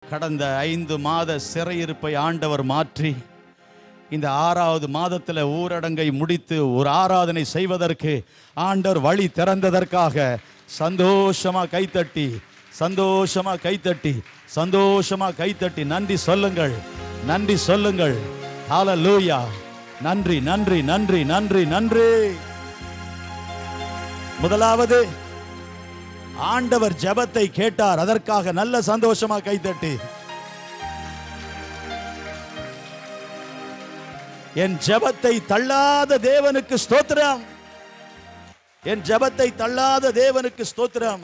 கடந்த ஐந்து மாத சிறையிருப்பை ஆண்டவர் மாற்றி இந்த ஆறாவது மாதத்தில் ஊரடங்கை முடித்து ஒரு ஆராதனை செய்வதற்கு ஆண்டவர் வழி திறந்ததற்காக சந்தோஷமா கைத்தட்டி சந்தோஷமா கைத்தட்டி சந்தோஷமா கைத்தட்டி நன்றி சொல்லுங்கள் நன்றி சொல்லுங்கள் ஹalleluya நன்றி நன்றி நன்றி நன்றி நன்றி முதலாவது ஆண்டவர் ஜெபத்தை கேட்டார் அதற்காக நல்ல சந்தோஷமா கைத்தட்டி என் ஜெபத்தை தள்ளாத தேவனுக்கு ஸ்தோத்திரம் என் ஜெபத்தை தள்ளாத தேவனுக்கு ஸ்தோத்திரம்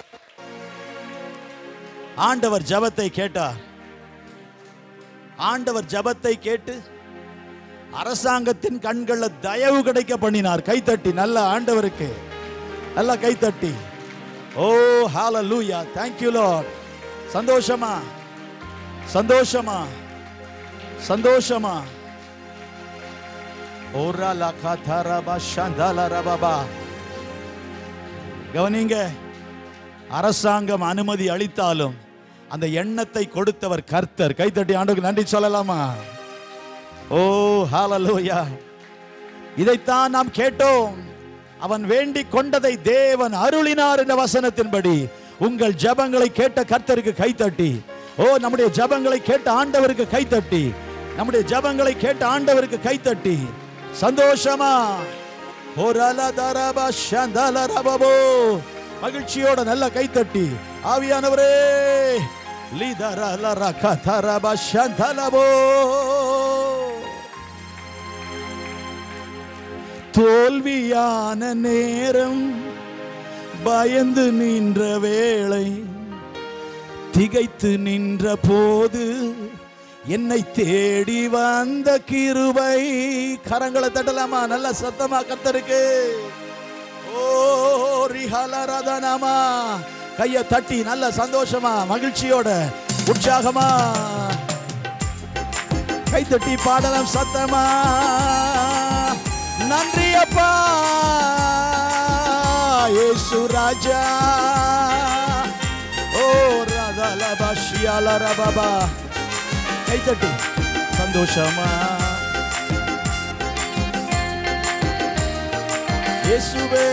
ஆண்டவர் ஜெபத்தை கேட்டார் ஆண்டவர் ஜெபத்தை கேட்டு அரசாங்கத்தின் கண்கள்ல தயவு கிடைக்க பண்ணினார் கைத்தட்டி நல்ல ஆண்டவருக்கு நல்ல கைத்தட்டி ஓ ஹalleluya thank you lord சந்தோஷமா சந்தோஷமா சந்தோஷமா ஓரா லகா தரபா சந்தல ரபபா கவனிங்க அரசாங்கம் அனுமதி அளித்தாலும் அந்த எண்ணத்தை கொடுத்தவர் கர்த்தர் கைத்தட்டி ஆண்டுக்கு நன்றி சொல்லலாமா ஓ ஹalleluya இதைத்தான் நாம் கேட்டோம் அவன் வேண்டிக் கொண்டதை தேவன் அருளினார் என்ற வசனத்தின்படி உங்கள் ஜெபங்களை கேட்ட கர்த்தருக்கு கைத்தட்டி ஓ நம்முடைய ஜெபங்களை கேட்ட ஆண்டவருக்கு கைத்தட்டி நம்முடைய ஜெபங்களை கேட்ட ஆண்டவருக்கு கைத்தட்டி சந்தோஷமா ஓரல தரபா சந்தல ரபபோ மகிழ்ச்சியோட நல்ல கைத்தட்டி ஆவியானவரே லிதரல ரக தரபா சந்தலபோ தோல்வியான நேரம் பயந்து நின்ற வேளை திகைத்து நின்ற போது என்னை தேடி வந்த கிருபை கரங்களை தட்டலாமா நல்ல சத்தமா கத்தருக்கு ஓ ரிஹலரதனமா கைய தட்டி நல்ல சந்தோஷமா மகிழ்ச்சியோட உற்சாகமா கை தட்டி பாடலாம் சத்தமா நன்றி அப்பா இயேசு ராஜா ஓ ரதல பஷியால ரபபா கை தட்டி சந்தோஷமா இயேசுவே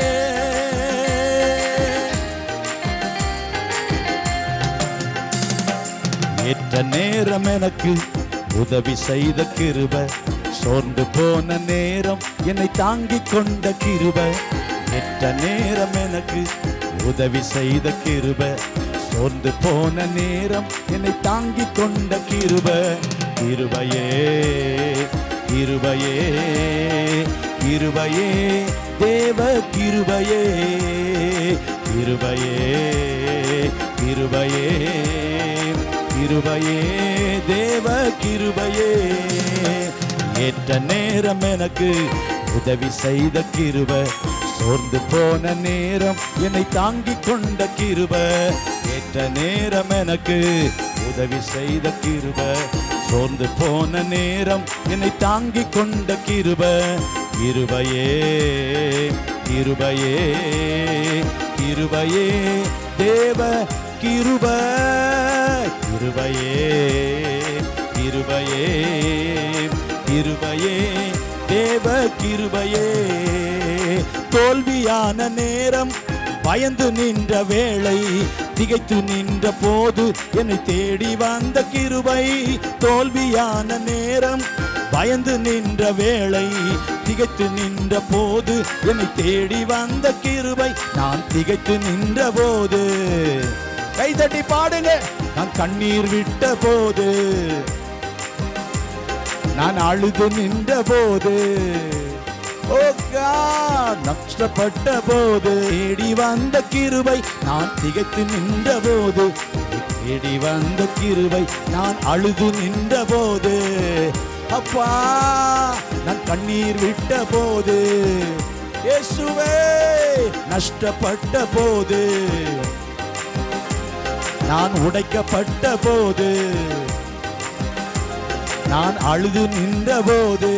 ஏற்ற நேரம் எனக்கு உதவி செய்த கிருப சோர்ந்து போன நேரம் என்னை தாங்கிக் கொண்ட கிருப ஏற்ற நேரம் எனக்கு உதவி செய்த கிருப சோர்ந்து போன நேரம் என்னை தாங்கிக் கொண்ட கிருப கிருபையே கிருபையே கிருபையே தேவ கிருபையே கிருபையே கிருபையே கிருபையே தேவ கிருபையே ஏற்ற நேரம் எனக்கு உதவி செய்த கிருப சோர்ந்து போன நேரம் என்னை தாங்கிக் கொண்ட கிருப ஏற்ற நேரம் எனக்கு உதவி செய்த கிருப சோர்ந்து போன நேரம் என்னை தாங்கிக் கொண்ட கிருப கிருபையே கிருபையே கிருபையே தேவ கிருப கிருபையே கிருபையே கிருபையே தேவ கிருபையே தோல்வியான நேரம் பயந்து நின்ற வேளை திகைத்து நின்ற போது என்னை தேடி வந்த கிருபை தோல்வியான நேரம் பயந்து நின்ற வேளை திகைத்து நின்ற போது என்னை தேடி வந்த கிருபை நான் திகைத்து நின்ற போது கைதட்டி பாடுங்க நான் கண்ணீர் விட்ட போது நான் அழுது நின்ற போது ஓ God, நஷ்டப்பட்ட போது தேடி வந்த கிருபை நான் திகைத்து நின்ற போது தேடி வந்த கிருபை நான் அழுது நின்ற போது அப்பா நான் கண்ணீர் விட்ட போது இயேசுவே நஷ்டப்பட்ட போது நான் உடைக்கப்பட்ட போது நான் அழுது நின்ற போது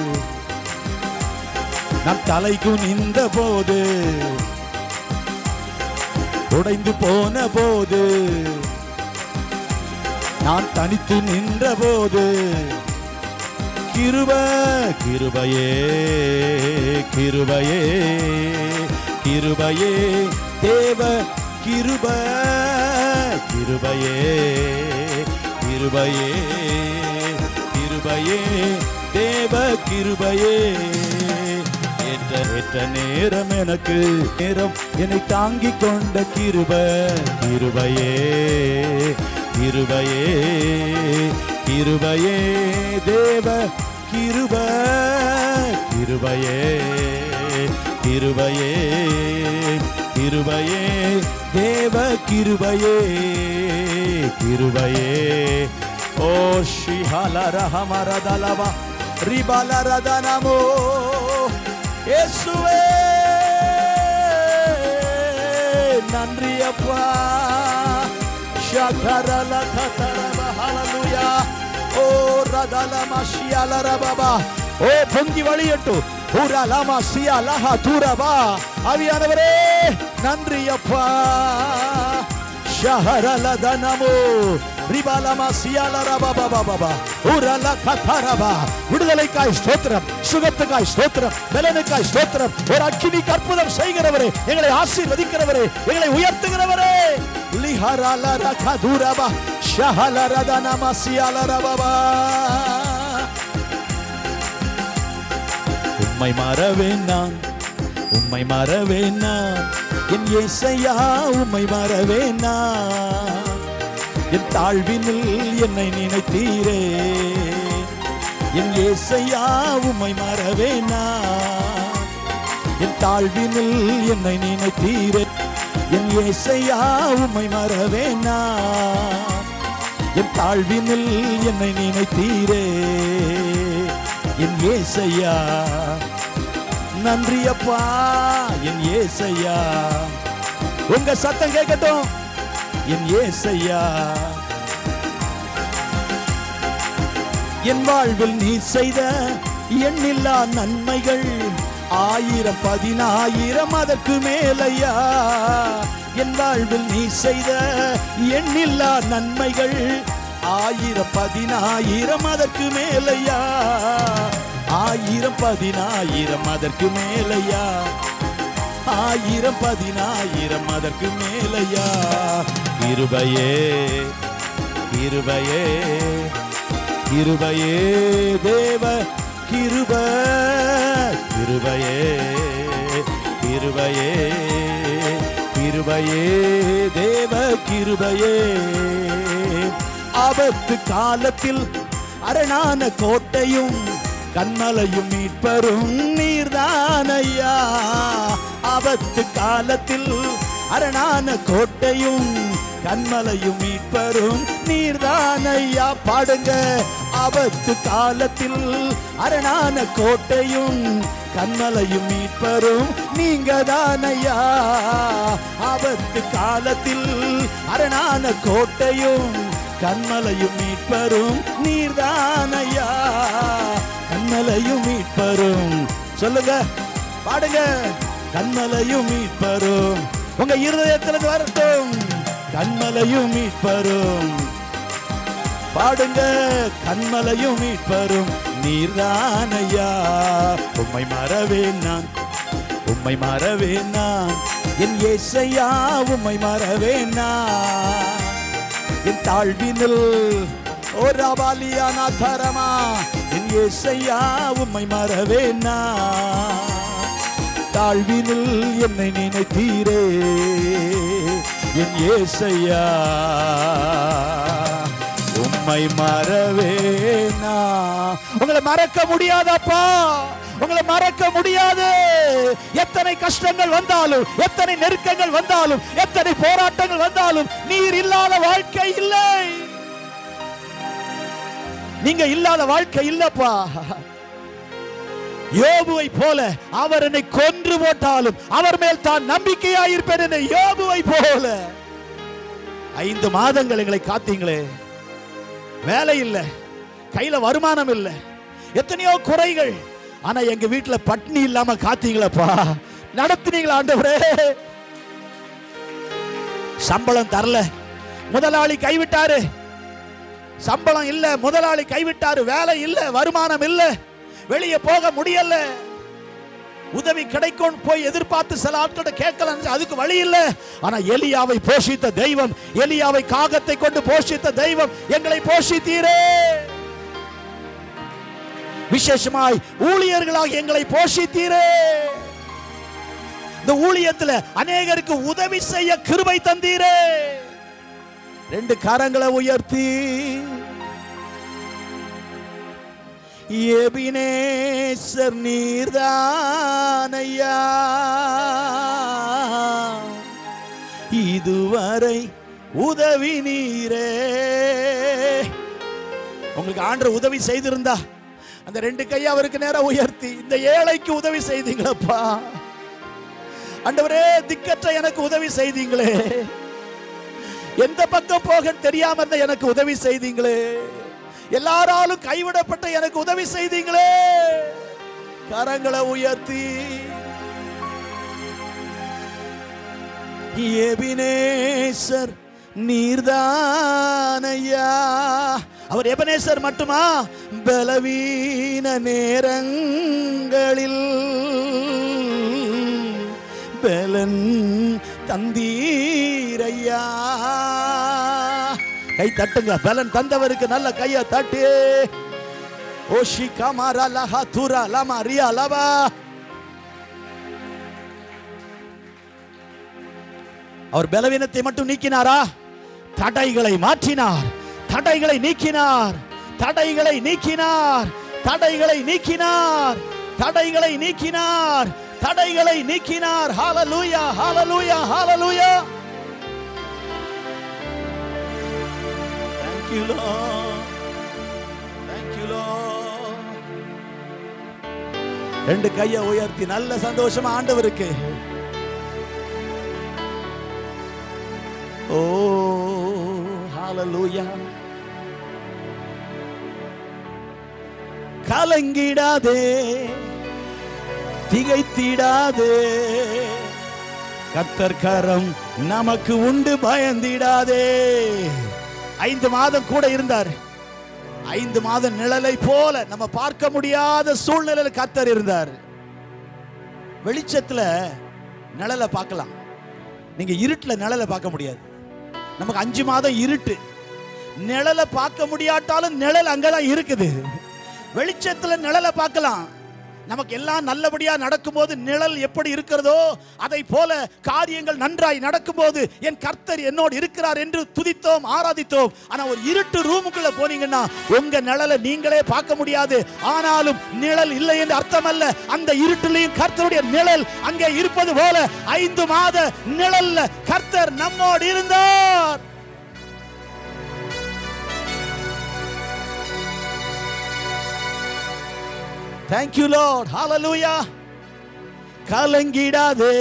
நான் தலைக்கு நின்ற போது உடைந்து போன போது நான் தனித்து நின்ற போது கிருப கிருபையே கிருபையே கிருபையே தேவ கிருப கிருபையே கிருபையே கிருபையே தேவ கிருபையே ஏற்ற ஏற்ற நேரம் எனக்கு நேரம் என்னை தாங்கிக் கொண்ட கிருப கிருபையே கிருபையே கிருபையே தேவ கிருப கிருபையே கிருபையே கிருபையே தேவ கிருபையே கிருபையே ஓ ஸ்ரீஹலரஹமரதலவா ரிபலரதனமோ இயேசுவே நன்றி அப்பா ஷகரல கதரப ஹalleluya ஓ ரதல மஷியலர பாபா ஓ பொங்கி வழியட்டு ஊரலமா சியலஹ தூரபா ஆவியானவரே நன்றி அப்பா ஷஹரல தனமோ ரிபாலமா சியாலர பாபா பாபா ஊரல கதரபா விடுதலைக்காய் ஸ்தோத்திரம் சுகத்துக்காய் ஸ்தோத்திரம் பலனுக்காய் ஸ்தோத்திரம் ஒரு அக்கினிக்கு அற்புதம் செய்கிறவரே எங்களை ஆசீர்வதிக்கிறவரே எங்களை உயர்த்துகிறவரே லிஹரல ரகதுரபா ஷஹலர தனமா சியாலர பாபா உம்மை மறவேன் நான் உம்மை மறவேன் நான் என் இயேசையா உம்மை மறவேன் நான் என் தாழ்வினில் என்னை நினைத்தீரே என் இயேசையா உம்மை மறவேன் நான் என் தாழ்வினில் என்னை நினைத்தீரே என் இயேசையா உம்மை மறவேன் நான் என் தாழ்வினில் என்னை நினைத்தீரே என் ஏசையா நன்றி அப்பா என் ஏசையா உங்க சத்தம் கேட்கட்டும் என் ஏசையா என் வாழ்வில் நீ செய்த எண்ணில்லா நன்மைகள் ஆயிரம் பதினாயிரம் அதற்கு மேலையா என் வாழ்வில் நீ செய்த எண்ணில்லா நன்மைகள் ஆயிரம் பதினாயிரம் அதற்கு மேலையா ஆயிரம் பதினாயிரம் அதற்கு மேலையா ஆயிரம் பதினாயிரம் அதற்கு மேலையா இருபையே இருபையே கிருபையே தேவ கிருப கிருபையே கிருபையே கிருபையே தேவ கிருபையே ஆபத்து காலத்தில் அரணான கோட்டையும் கண்மலையும் மீட்பரும் நீர்தானையா ஆபத்து காலத்தில் அரணான கோட்டையும் கண்மலையும் மீட்பரும் நீர்தானையா பாடுங்க ஆபத்து காலத்தில் அரணான கோட்டையும் கண்மலையும் மீட்பரும் நீங்க தானையா ஆபத்து காலத்தில் அரணான கோட்டையும் கண்மலையும் மீட்பரும் நீர்தானையா கண்மலையும் மீட்பரும் சொல்லுங்க பாடுங்க கண்மலையும் மீட்பரும் உங்க இருதயத்தில் வரட்டும் கண்மலையும் மீட்பரும் பாடுங்க கண்மலையும் மீட்பரும் நீர்தானையா உம்மை மறவேன் நான் உம்மை மறவேன் நான் என் ஏசையா உம்மை மறவேன் நான் என் தாழ்வினில் ஓ ரபாலியானா தரமா என் ஏசையா உம்மை மறவேன் நான் தாழ்வினில் என்னை நினைத்தீரே என் ஏசையா உம்மை மறவேனா உங்களை மறக்க முடியாதப்பா உங்களை மறக்க முடியாது எத்தனை கஷ்டங்கள் வந்தாலும் எத்தனை நெருக்கங்கள் வந்தாலும் எத்தனை போராட்டங்கள் வந்தாலும் நீர் இல்லாத வாழ்க்கை இல்லை நீங்க இல்லாத வாழ்க்கை இல்லப்பா யோபுவை போல அவர் என்னை கொன்று போட்டாலும் அவர் மேல் தான் நம்பிக்கையாயிருப்பேன் என்ற யோபுவை போல ஐந்து மாதங்கள் எங்களை காத்தீங்களே வேலை இல்லை கையில வருமானம் இல்லை எத்தனையோ குறைகள் ஆனா எங்க வீட்டுல பட்னி இல்லாம காத்தீங்களப்பா நடத்துனீங்களா ஆண்டவரே சம்பளம் தரல முதலாளி கைவிட்டாரு சம்பளம் இல்ல முதலாளி கைவிட்டாரு வேலை இல்ல வருமானம் இல்ல வெளியே போக முடியல உதவி கிடைக்கும் போய் எதிர்பார்த்து சில ஆட்கள்ட்ட கேட்கலாம் அதுக்கு வழி இல்ல ஆனா எலியாவை போஷித்த தெய்வம் எலியாவை காகத்தை கொண்டு போஷித்த தெய்வம் எங்களை போஷித்தீரே விசேஷமாய் ஊழியர்களாக எங்களை போஷித்தீரே இந்த ஊழியத்துல அநேகருக்கு உதவி செய்ய கிருபை தந்தீரே ரெண்டு கரங்களை உயர்த்தி எபினேசர் நீர்தானையா இதுவரை உதவி நீரே உங்களுக்கு ஆண்டர் உதவி செய்திருந்தா அந்த ரெண்டு கையை அவருக்கு நேரம் உயர்த்தி இந்த ஏழைக்கு உதவி செய்தீங்களப்பா ஆண்டவரே திக்கற்ற எனக்கு உதவி செய்தீங்களே எந்த பக்கம் போக தெரியாம இருந்த எனக்கு உதவி செய்தீங்களே எல்லாராலும் கைவிடப்பட்ட எனக்கு உதவி செய்தீங்களே கரங்களை உயர்த்தி எபினேசர் நீர்தானையா அவர் எபனேசர் மட்டுமா பலவீன நேரங்களில் பலன் தந்தீரையா கை தட்டுங்க பலன் தந்தவருக்கு நல்ல கையை தட்டு ஓஷி கமாரா லஹா துரா லமா ரியா லவா அவர் பலவீனத்தை மட்டும் நீக்கினாரா தடைகளை மாற்றினார் தடைகளை நீக்கினார் தடைகளை நீக்கினார் தடைகளை நீக்கினார் தடைகளை நீக்கினார் தடைகளை நீக்கினார் ஹalleluya ஹalleluya ஹalleluya thank you lord thank you lord ரெண்டு கையை உயர்த்தி நல்ல சந்தோஷமா ஆண்டவருக்கு ஓ ஹalleluya கலங்கிடாதே திகைத்திடாதே கத்தர் கரம் நமக்கு உண்டு பயந்திடாதே ஐந்து மாதம் கூட இருந்தார் ஐந்து மாதம் நிழலை போல நம்ம பார்க்க முடியாத சூழ்நிலையில கத்தர் இருந்தார் வெளிச்சத்துல நிழலை பார்க்கலாம் நீங்க இருட்டுல நிழலை பார்க்க முடியாது நமக்கு அஞ்சு மாதம் இருட்டு நிழலை பார்க்க முடியாட்டாலும் நிழல் அங்கதான் இருக்குது வெளிச்சத்துல நிழலை பார்க்கலாம் நமக்கு எல்லாம் நல்லபடியா நடக்கும்போது நிழல் எப்படி இருக்கிறதோ அதை போல காரியங்கள் நன்றாய் நடக்கும்போது என் கர்த்தர் என்னோடு இருக்கிறார் என்று துதித்தோம் ஆராதித்தோம் ஆனா ஒரு இருட்டு ரூமுக்குள்ள போனீங்கன்னா உங்க நிழலை நீங்களே பார்க்க முடியாது ஆனாலும் நிழல் இல்லை என்று அர்த்தம் அல்ல அந்த இருட்டிலையும் கர்த்தருடைய நிழல் அங்கே இருப்பது போல ஐந்து மாத நிழல்ல கர்த்தர் நம்மோடு இருந்தார் Thank you Lord. Hallelujah. கலங்கிடாதே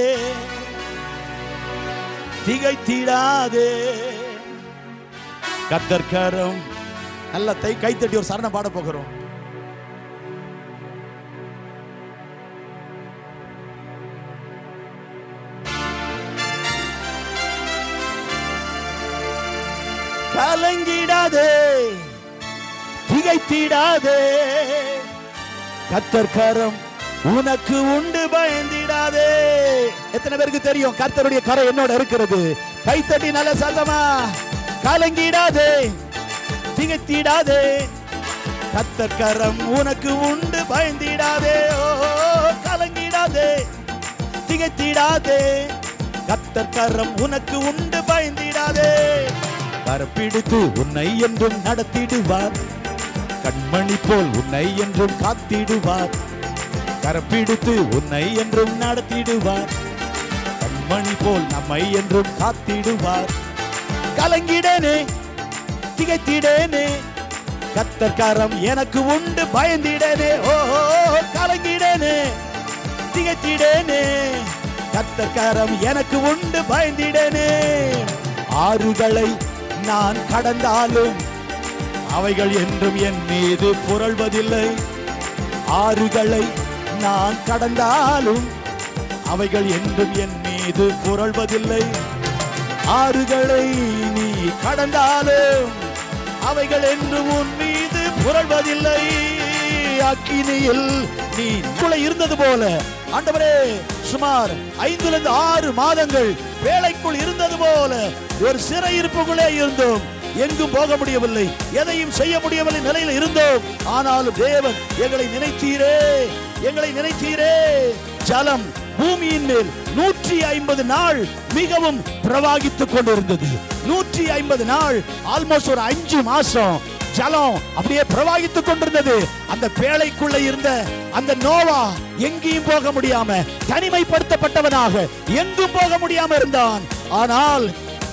திகைத்திடாதே கத்தர் கரம் நல்ல தை கைத்தட்டி ஒரு சரணம் பாட போகிறோம் கலங்கிடாதே திகைத்திடாதே கத்தர் கரம் உனக்கு உண்டு பயந்திடாதே எத்தனை பேருக்கு தெரியும் கர்த்தருடைய கரம் என்னோட இருக்கிறது கைத்தட்டி நல்ல சத்தமா கலங்கிடாதே திகைத்திடாதே கத்தர் கரம் உனக்கு உண்டு பயந்திடாதே ஓ கலங்கிடாதே திகைத்திடாதே கத்தர் கரம் உனக்கு உண்டு பயந்திடாதே கரப்பிடித்து உன்னை என்றும் நடத்திடுவார் கண்மணி போல் உன்னை என்றும் காத்திடுவார் கரப்பிடித்து உன்னை என்றும் நடத்திடுவார் கண்மணி போல் நம்மை என்றும் காத்திடுவார் கலங்கிடனே திகைத்திடனே கத்தர் கரம் எனக்கு உண்டு பயந்திடனே ஓஹோ கலங்கிடனே திகைத்திடனே கத்தர் கரம் எனக்கு உண்டு பயந்திடனே ஆறுகளை நான் கடந்தாலும் அவைகள் என்றும் என் மீது புரள்வதில்லை ஆறுகளை நான் கடந்தாலும் அவைகள் என்றும் என் மீது புரள்வதில்லை ஆறுகளை நீ கடந்தாலும் அவைகள் என்று உன் மீது புரள்வதில்லை அக்கினியில் நீ கூட இருந்தது போல ஆண்டவரே சுமார் ஐந்துல இருந்து ஆறு மாதங்கள் வேலைக்குள் இருந்தது போல ஒரு சிறையிருப்புக்குள்ளே இருந்தோம் எங்கும் போக முடியவில்லை எதையும் செய்ய முடியவில்லை நிலையில் இருந்தோம் ஆனாலும் தேவன் எங்களை நினைத்தீரே எங்களை நினைத்தீரே ஜலம் பூமியின் மேல் நூற்றி ஐம்பது நாள் மிகவும் பிரவாகித்துக் கொண்டிருந்தது நூற்றி ஐம்பது நாள் ஆல்மோஸ்ட் ஒரு அஞ்சு மாசம் ஜலம் அப்படியே பிரவாகித்துக் கொண்டிருந்தது அந்த பேழைக்குள்ள இருந்த அந்த நோவா எங்கேயும் போக முடியாம தனிமைப்படுத்தப்பட்டவனாக எங்கும் போக முடியாம இருந்தான் ஆனால்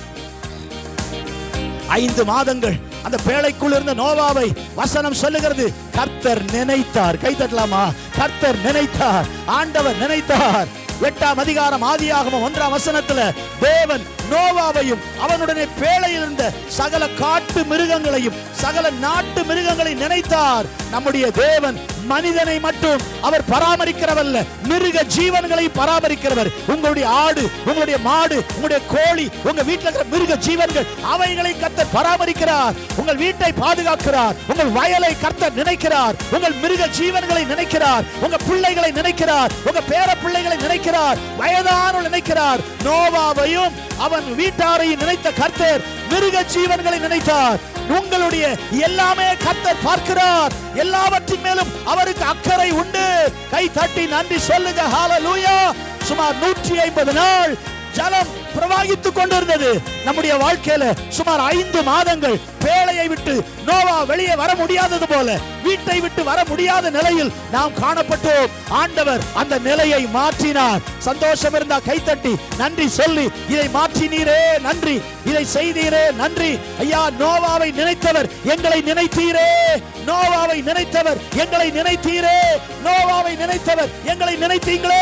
ஐந்து மாதங்கள் அந்த பேழைக்குள் இருந்த நோவாவை வசனம் சொல்லுகிறது கர்த்தர் நினைத்தார் கை தட்டலாமா கர்த்தர் நினைத்தார் ஆண்டவர் நினைத்தார் எட்டாம் அதிகாரம் ஆதியாகமம் ஒன்றாம் வசனத்துல தேவன் நோவாவையும் அவனுடனே பேழையில் இருந்த சகல காட்டு மிருகங்களையும் சகல நாட்டு மிருகங்களை நினைத்தார் நம்முடைய தேவன் மனிதனை மட்டும் அவர் பராமரிக்கிறவல்ல மிருக ஜீவன்களை பராமரிக்கிறவர் உங்களுடைய ஆடு உங்களுடைய மாடு உங்களுடைய கோழி உங்க வீட்டில் இருக்கிற மிருக ஜீவன்கள் அவைகளை கர்த்தர் பராமரிக்கிறார் உங்கள் வீட்டை பாதுகாக்கிறார் உங்கள் வயலை கர்த்தர் நினைக்கிறார் உங்கள் மிருக ஜீவன்களை நினைக்கிறார் உங்க பிள்ளைகளை நினைக்கிறார் உங்க பேர பிள்ளைகளை நினைக்கிறார் வயதானவர்கள் நினைக்கிறார் நோவாவையும் அவன் வீட்டாரையும் நினைத்த கர்த்தர் மிருக ஜீவன்களை நினைத்தார் உங்களுடைய எல்லாமே கர்த்தர் பார்க்கிறார் எல்லாவற்றின் மேலும் அவருக்கு அக்கறை உண்டு கை தட்டி நன்றி சொல்லுங்க ஹalleluya சுமார் நூற்றி ஐம்பது நாள் ஜலம் பிரவாகித்துக் கொண்டிருந்தது நம்முடைய வாழ்க்கையில சுமார் ஐந்து மாதங்கள் பேழையை விட்டு நோவா வெளியே வர முடியாதது போல வீட்டை விட்டு வர முடியாத நிலையில் நாம் காணப்பட்டோம் ஆண்டவர் அந்த நிலையை மாற்றினார் சந்தோஷம் இருந்தா கைத்தட்டி நன்றி சொல்லி இதை மாற்றினீரே நன்றி இதை செய்தீரே நன்றி ஐயா நோவாவை நினைத்தவர் எங்களை நினைத்தீரே நோவாவை நினைத்தவர் எங்களை நினைத்தீரே நோவாவை நினைத்தவர் எங்களை நினைத்தீங்களே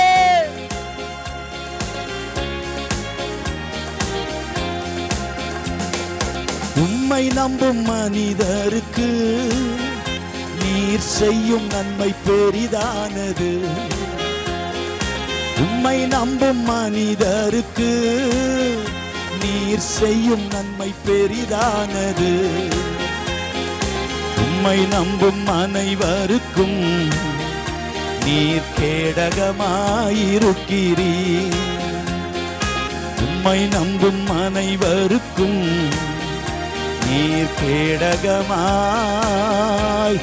உம்மை நம்பும் மனிதருக்கு நீர் செய்யும் நன்மை பெரிதானது உம்மை நம்பும் மனிதருக்கு நீர் செய்யும் நன்மை பெரிதானது உம்மை நம்பும் அனைவருக்கும் நீர் கேடகமாயிருக்கிறீர் உம்மை நம்பும் அனைவருக்கும் நீர் கேடகமாய்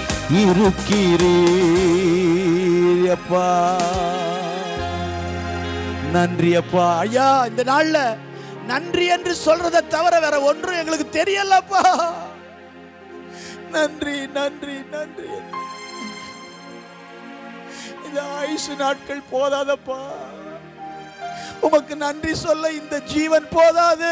இருக்கிறீர் அப்பா நன்றி அப்பா ஐயா இந்த நாள்ல நன்றி என்று சொல்றதை தவிர வேற ஒன்றும் எங்களுக்கு தெரியலப்பா நன்றி நன்றி நன்றி இந்த ஆயுசு நாட்கள் போதாதப்பா உமக்கு நன்றி சொல்ல இந்த ஜீவன் போதாது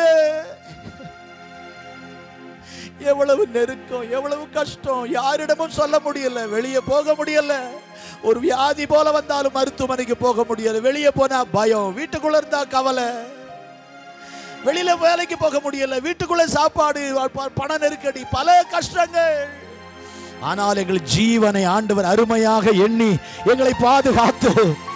எவ்வளவு நெருக்கம் எவ்வளவு கஷ்டம் யாரிடமும் சொல்ல முடியல வெளியே போக முடியல ஒரு வியாதி போல வந்தாலும் மருத்துவமனைக்கு போக முடியல வெளியே போனா பயம் வீட்டுக்குள்ள இருந்தா கவலை வெளியில வேலைக்கு போக முடியல வீட்டுக்குள்ள சாப்பாடு ப- பண நெருக்கடி பல கஷ்டங்கள் ஆனால் எங்கள் ஜீவனை ஆண்டவர் அருமையாக எண்ணி எங்களை பாதுகாத்து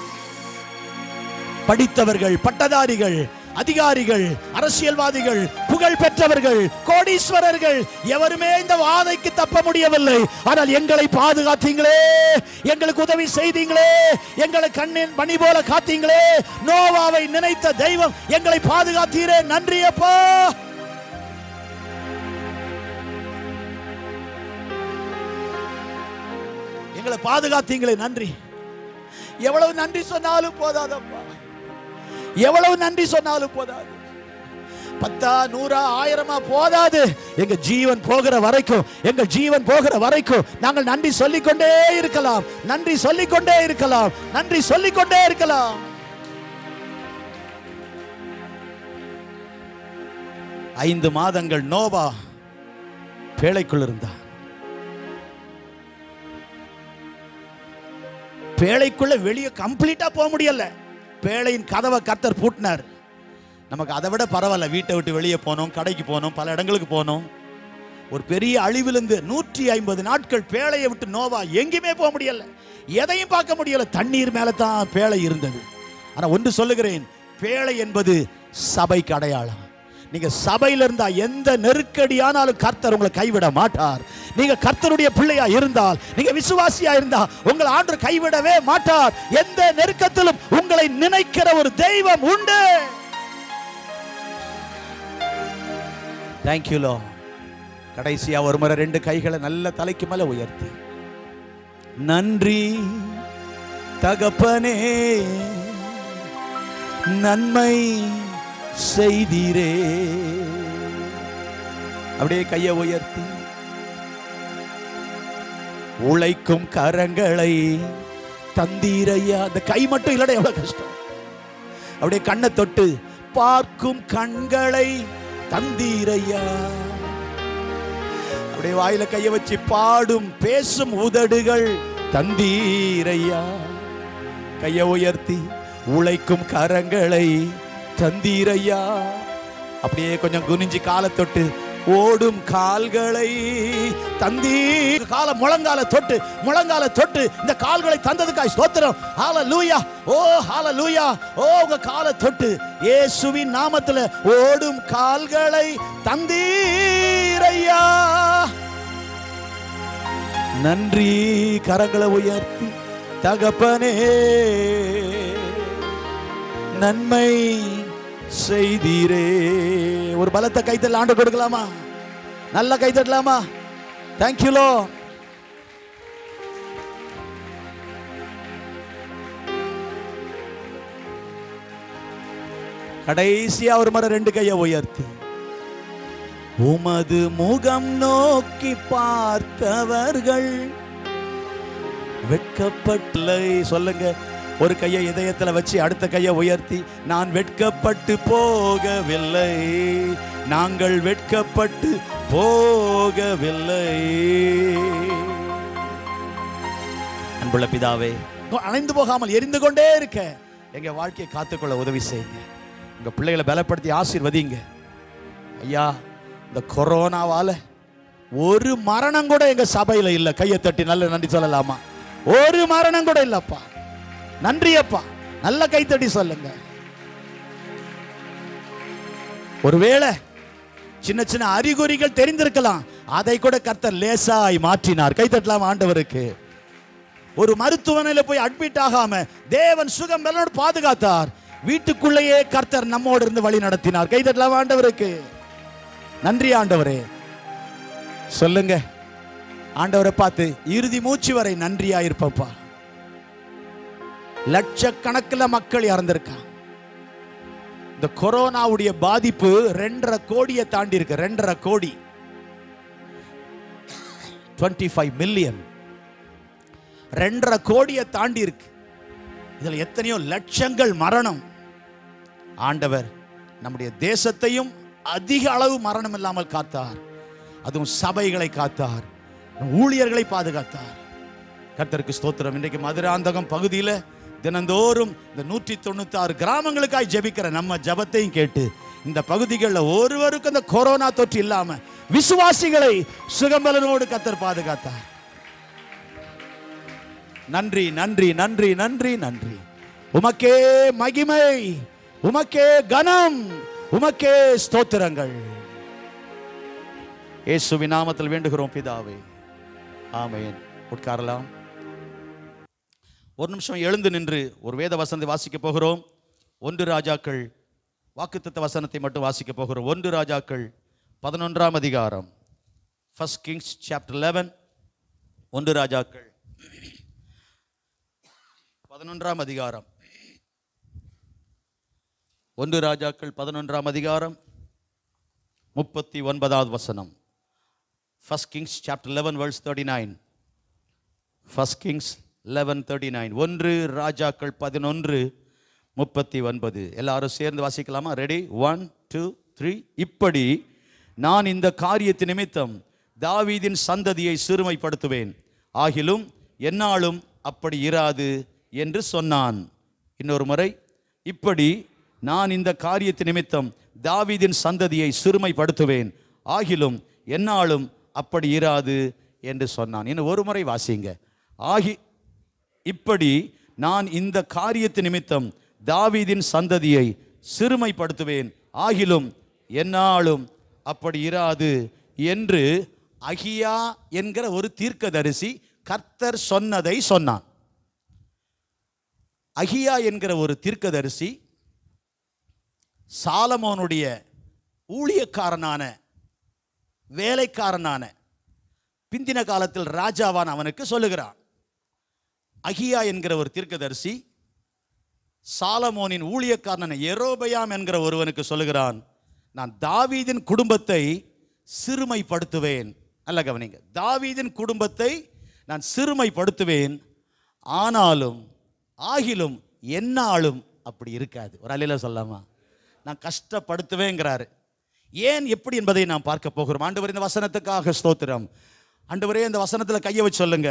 படித்தவர்கள் பட்டதாரிகள் அதிகாரிகள் அரசியல்வாதிகள் புகழ் பெற்றவர்கள் கோடீஸ்வரர்கள் எவருமே இந்த வாதைக்கு தப்ப முடியவில்லை ஆனால் எங்களை பாதுகாத்தீங்களே எங்களுக்கு உதவி செய்தீங்களே எங்களை கண்ணின் பணி போல காத்தீங்களே நோவாவை நினைத்த தெய்வம் எங்களை பாதுகாத்தீரே நன்றி அப்பா எங்களை பாதுகாத்தீங்களே நன்றி எவ்வளவு நன்றி சொன்னாலும் போதாதப்பா எவ்வளவு நன்றி சொன்னாலும் போதாது பத்தா நூறா ஆயிரமா போதாது எங்க ஜீவன் போகிற வரைக்கும் எங்க ஜீவன் போகிற வரைக்கும் நாங்கள் நன்றி சொல்லிக்கொண்டே இருக்கலாம் நன்றி சொல்லிக்கொண்டே இருக்கலாம் நன்றி சொல்லிக்கொண்டே இருக்கலாம் ஐந்து மாதங்கள் நோவா பேழைக்குள் இருந்தார் பேழைக்குள்ள வெளியே கம்ப்ளீட்டா போக முடியல பேழையின் கதவை கர்த்தர் பூட்டினார் நமக்கு அதை விட பரவாயில்ல வீட்டை விட்டு வெளியே போனோம் கடைக்கு போனோம் பல இடங்களுக்கு போனோம் ஒரு பெரிய அழிவிலிருந்து நூற்றி ஐம்பது நாட்கள் பேழையை விட்டு நோவா எங்கேயுமே போக முடியல எதையும் பார்க்க முடியல தண்ணீர் மேல தான் பேழை இருந்தது ஆனா ஒன்று சொல்லுகிறேன் பேழை என்பது சபைக்கு அடையாளம் நீங்க சபையில இருந்தா எந்த நெருக்கடியானாலும் கர்த்தர் உங்களை கைவிட மாட்டார் நீங்க கர்த்தருடைய பிள்ளையா இருந்தால் நீங்க விசுவாசியா இருந்தா உங்களை ஆண்டு கைவிடவே மாட்டார் எந்த நெருக்கத்திலும் உங்களை நினைக்கிற ஒரு தெய்வம் உண்டு தேங்க்யூ லோ கடைசியா ஒரு முறை ரெண்டு கைகளை நல்ல தலைக்கு மேல உயர்த்தி நன்றி தகப்பனே நன்மை செய்தீரே அப்படியே கையை உயர்த்தி உழைக்கும் கரங்களை தந்தீரையா அந்த கை மட்டும் இல்லடா எவ்வளவு கஷ்டம் அப்படியே கண்ணை தொட்டு பார்க்கும் கண்களை தந்தீரையா அப்படியே வாயில கைய வச்சு பாடும் பேசும் உதடுகள் தந்தீரையா கைய உயர்த்தி உழைக்கும் கரங்களை தந்தீரையா அப்படியே கொஞ்சம் குனிஞ்சு காலை தொட்டு ஓடும் கால்களை தந்தீ கால முழங்கால தொட்டு முழங்கால தொட்டு இந்த கால்களை தந்ததுக்காய் ஸ்தோத்திரம் ஹால லூயா ஓ ஹால லூயா ஓ உங்க காலை தொட்டு இயேசுவின் நாமத்துல ஓடும் கால்களை தந்தீரையா நன்றி கரங்களை உயர்த்தி தகப்பனே நன்மை செய்தீரே ஒரு பலத்த கைத்தல் ஆண்டு கொடுக்கலாமா நல்ல கைத்தட்டலாமா தேங்க்யூலோ கடைசியா ஒரு முறை ரெண்டு கையை உயர்த்தி உமது முகம் நோக்கி பார்த்தவர்கள் வெட்கப்பட்டலை சொல்லுங்க ஒரு கையை இதயத்துல வச்சு அடுத்த கையை உயர்த்தி நான் வெட்கப்பட்டு போகவில்லை நாங்கள் வெட்கப்பட்டு போகவில்லை அன்புள்ள பிதாவே அணைந்து போகாமல் எரிந்து கொண்டே இருக்க எங்க வாழ்க்கையை காத்துக்கொள்ள உதவி செய்யுங்க உங்க பிள்ளைகளை பலப்படுத்தி ஆசீர்வதிங்க ஐயா இந்த கொரோனாவால ஒரு மரணம் கூட எங்க சபையில இல்ல கையை தட்டி நல்ல நன்றி சொல்லலாமா ஒரு மரணம் கூட இல்லப்பா நன்றி அப்பா நல்ல கைத்தட்டி சொல்லுங்க ஒருவேளை சின்ன சின்ன அறிகுறிகள் தெரிந்திருக்கலாம் அதை கூட கர்த்தர் லேசாய் மாற்றினார் கைத்தட்டலாம் ஆண்டவருக்கு ஒரு மருத்துவமனையில போய் அட்மிட் ஆகாம தேவன் சுகம் பலனோடு பாதுகாத்தார் வீட்டுக்குள்ளேயே கர்த்தர் நம்மோடு இருந்து வழி நடத்தினார் கைதட்டலாம் ஆண்டவருக்கு நன்றி ஆண்டவரே சொல்லுங்க ஆண்டவரை பார்த்து இறுதி மூச்சு வரை நன்றியா இருப்பப்பா லட்சக்கணக்கில் மக்கள் இறந்திருக்காங்க இந்த கொரோனாவுடைய பாதிப்பு ரெண்டரை கோடியை தாண்டி இருக்கு ரெண்டரை கோடி டுவெண்ட்டி ஃபைவ் மில்லியன் ரெண்டரை கோடியை தாண்டி இருக்கு இதுல எத்தனையோ லட்சங்கள் மரணம் ஆண்டவர் நம்முடைய தேசத்தையும் அதிக அளவு மரணம் இல்லாமல் காத்தார் அதுவும் சபைகளை காத்தார் ஊழியர்களை பாதுகாத்தார் கர்த்தருக்கு ஸ்தோத்திரம் இன்றைக்கு மதுராந்தகம் பகுதியில் தினந்தோறும் இந்த நூற்றி தொண்ணூத்தி ஆறு கிராமங்களுக்காய் ஜெபிக்கிற நம்ம ஜெபத்தையும் கேட்டு இந்த பகுதிகளில் ஒருவருக்கும் இந்த கொரோனா தொற்று இல்லாம விசுவாசிகளை சுகம்பலனோடு கத்தர் பாதுகாத்தார் நன்றி நன்றி நன்றி நன்றி நன்றி உமக்கே மகிமை உமக்கே கனம் உமக்கே ஸ்தோத்திரங்கள் இயேசுவின் நாமத்தில் வேண்டுகிறோம் பிதாவே ஆமென் உட்காரலாம் ஒரு நிமிஷம் எழுந்து நின்று ஒரு வேத வசனத்தை வாசிக்க போகிறோம் ஒன்று ராஜாக்கள் வாக்குத்தத்த வசனத்தை மட்டும் வாசிக்க போகிறோம் ஒன்று ராஜாக்கள் பதினொன்றாம் அதிகாரம் ஃபர்ஸ்ட் கிங்ஸ் சாப்டர் லெவன் ஒன்று ராஜாக்கள் பதினொன்றாம் அதிகாரம் ஒன்று ராஜாக்கள் பதினொன்றாம் அதிகாரம் முப்பத்தி ஒன்பதாவது வசனம் first Kings chapter eleven verse thirty nine first Kings eleven thirty nine ஒன்று ராஜாக்கள் பதினொன்று முப்பத்தி ஒன்பது எல்லாரும் சேர்ந்து வாசிக்கலாமா ரெடி ஒன் டூ த்ரீ இப்படி நான் இந்த காரியத்து நிமித்தம் தாவீதின் சந்ததியை சிறுமைப்படுத்துவேன் ஆகிலும் என்னாலும் அப்படி இராது என்று சொன்னான் இன்னொரு முறை இப்படி நான் இந்த காரியத்து நிமித்தம் தாவீதின் சந்ததியை சிறுமைப்படுத்துவேன் ஆகிலும் என்னாலும் அப்படி இராது என்று சொன்னான் இன்னும் ஒரு முறை வாசிங்க ஆகி இப்படி நான் இந்த காரியத்து நிமித்தம் தாவீதின் சந்ததியை சிறுமைப்படுத்துவேன் ஆகிலும் என்னாலும் அப்படி இராது என்று அகியா என்கிற ஒரு தீர்க்கதரிசி கர்த்தர் சொன்னதை சொன்னான் அகியா என்கிற ஒரு தீர்க்கதரிசி சாலமோனுடைய ஊழியக்காரனான வேலைக்காரனான பிந்தின காலத்தில் ராஜாவான் அவனுக்கு சொல்லுகிறான் அகியா என்கிற ஒரு தீர்க்கதரிசி சாலமோனின் ஊழியக்காரனான எரோபயாம் என்கிற ஒருவனுக்கு சொல்லுகிறான் நான் தாவீதின் குடும்பத்தை சிறுமைப்படுத்துவேன் அல்ல கவனிங்க தாவீதின் குடும்பத்தை நான் சிறுமைப்படுத்துவேன் ஆனாலும் ஆகிலும் என்னாலும் அப்படி இருக்காது ஒரு அலையில சொல்லாமா நான் கஷ்டப்படுத்துவேங்கிறாரு ஏன் எப்படி என்பதை நாம் பார்க்க போகிறோம் ஆண்டவர் இந்த வசனத்துக்காக ஸ்தோத்திரம் ஆண்டவரே இந்த வசனத்தில் கையை வச்சு சொல்லுங்க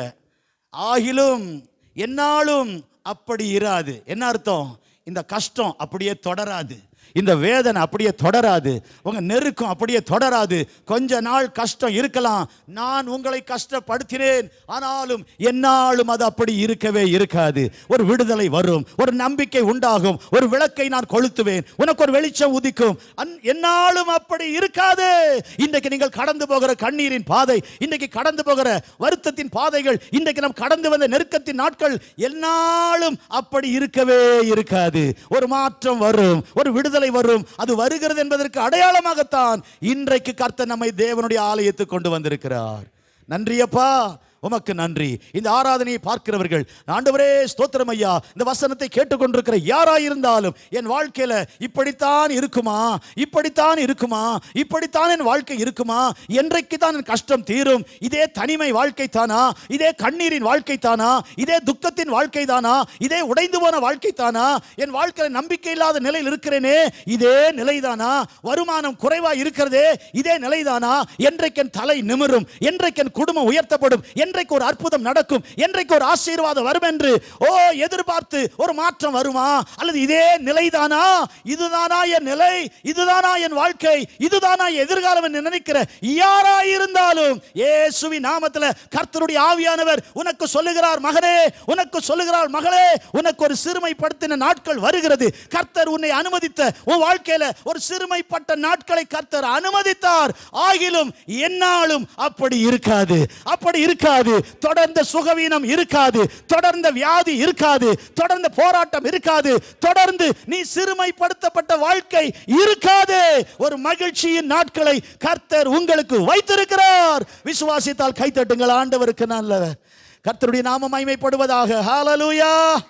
ஆகிலும் என்னாலும் அப்படி இராது என்ன அர்த்தம் இந்த கஷ்டம் அப்படியே தொடராது இந்த வேதனை அப்படியே தொடராது உங்க நெருக்கம் அப்படியே தொடராது கொஞ்ச நாள் கஷ்டம் இருக்கலாம் நான் உங்களை கஷ்டப்படுத்தினேன் ஆனாலும் என்னாலும் அது அப்படி இருக்கவே இருக்காது ஒரு விடுதலை வரும் ஒரு நம்பிக்கை உண்டாகும் ஒரு விளக்கை நான் கொளுத்துவேன் உனக்கு ஒரு வெளிச்சம் உதிக்கும் அன்- என்னாலும் அப்படி இருக்காது இன்றைக்கு நீங்கள் கடந்து போகிற கண்ணீரின் பாதை இன்றைக்கு கடந்து போகிற வருத்தத்தின் பாதைகள் இன்றைக்கு நாம் கடந்து வந்த நெருக்கத்தின் நாட்கள் என்னாலும் அப்படி இருக்கவே இருக்காது ஒரு மாற்றம் வரும் ஒரு விடுதலை வரும் அது வருகிறது என்பதற்கு அடையாளமாகத்தான் இன்றைக்கு கர்த்தர் நம்மை தேவனுடைய ஆலயத்துக்கு கொண்டு வந்திருக்கிறார் நன்றி அப்பா உமக்கு நன்றி இந்த ஆராதனையை பார்க்கிறவர்கள் ஆண்டவரே ஸ்தோத்திரம் ஐயா இந்த வசனத்தை கேட்டுக்கொண்டிருக்கிற யாராயிருந்தாலும் என் வாழ்க்கையில இப்படித்தான் இருக்குமா இப்படித்தான் இருக்குமா இப்படித்தான் என் வாழ்க்கை இருக்குமா என்றைக்கு தான் என் கஷ்டம் தீரும் இதே தனிமை வாழ்க்கை தானா இதே கண்ணீரின் வாழ்க்கை தானா இதே துக்கத்தின் வாழ்க்கை தானா இதே உடைந்து போன வாழ்க்கை தானா என் வாழ்க்கையில நம்பிக்கை இல்லாத நிலையில் இருக்கிறேனே இதே நிலைதானா வருமானம் குறைவா இருக்கிறதே இதே நிலைதானா என்றைக்கு என் தலை நிமிரும் என்றைக்கு என் குடும்பம் உயர்த்தப்படும் என்றைக்கு ஒரு அற்புதம் நடக்கும் என்றைக்கு ஒரு ஆசீர்வாதம் வரும் என்று ஓ எதிர்பார்த்து ஒரு மாற்றம் வருமா அல்லது இதே நிலைதானா இதுதானா என் நிலை இதுதானா என் வாழ்க்கை இதுதானா என் எதிர்காலம் என்று நினைக்கிற யாரா இருந்தாலும் இயேசுவின் நாமத்தில் கர்த்தருடைய ஆவியானவர் உனக்கு சொல்லுகிறார் மகனே உனக்கு சொல்லுகிறார் மகளே உனக்கு ஒரு சிறுமைப்படுத்தின நாட்கள் வருகிறது கர்த்தர் உன்னை அனுமதித்த உன் வாழ்க்கையில ஒரு சிறுமைப்பட்ட நாட்களை கர்த்தர் அனுமதித்தார் ஆகிலும் என்னாலும் அப்படி இருக்காது அப்படி இருக்காது தொடர்ந்த சுகவீனம் இருக்காது தொடர்ந்த வியாதி இருக்காது தொடர்ந்த போராட்டம் இருக்காது தொடர்ந்து நீ சிறுமைப்படுத்தப்பட்ட வாழ்க்கை இருக்காது ஒரு மகிழ்ச்சியின் நாட்களை கர்த்தர் உங்களுக்கு வைத்திருக்கிறார் விசுவாசித்தால் கைத்தட்டுங்கள் ஆண்டவருக்கு நல்லவர் கர்த்தருடைய நாமம் மகிமைப்படுவதாக ஹalleluya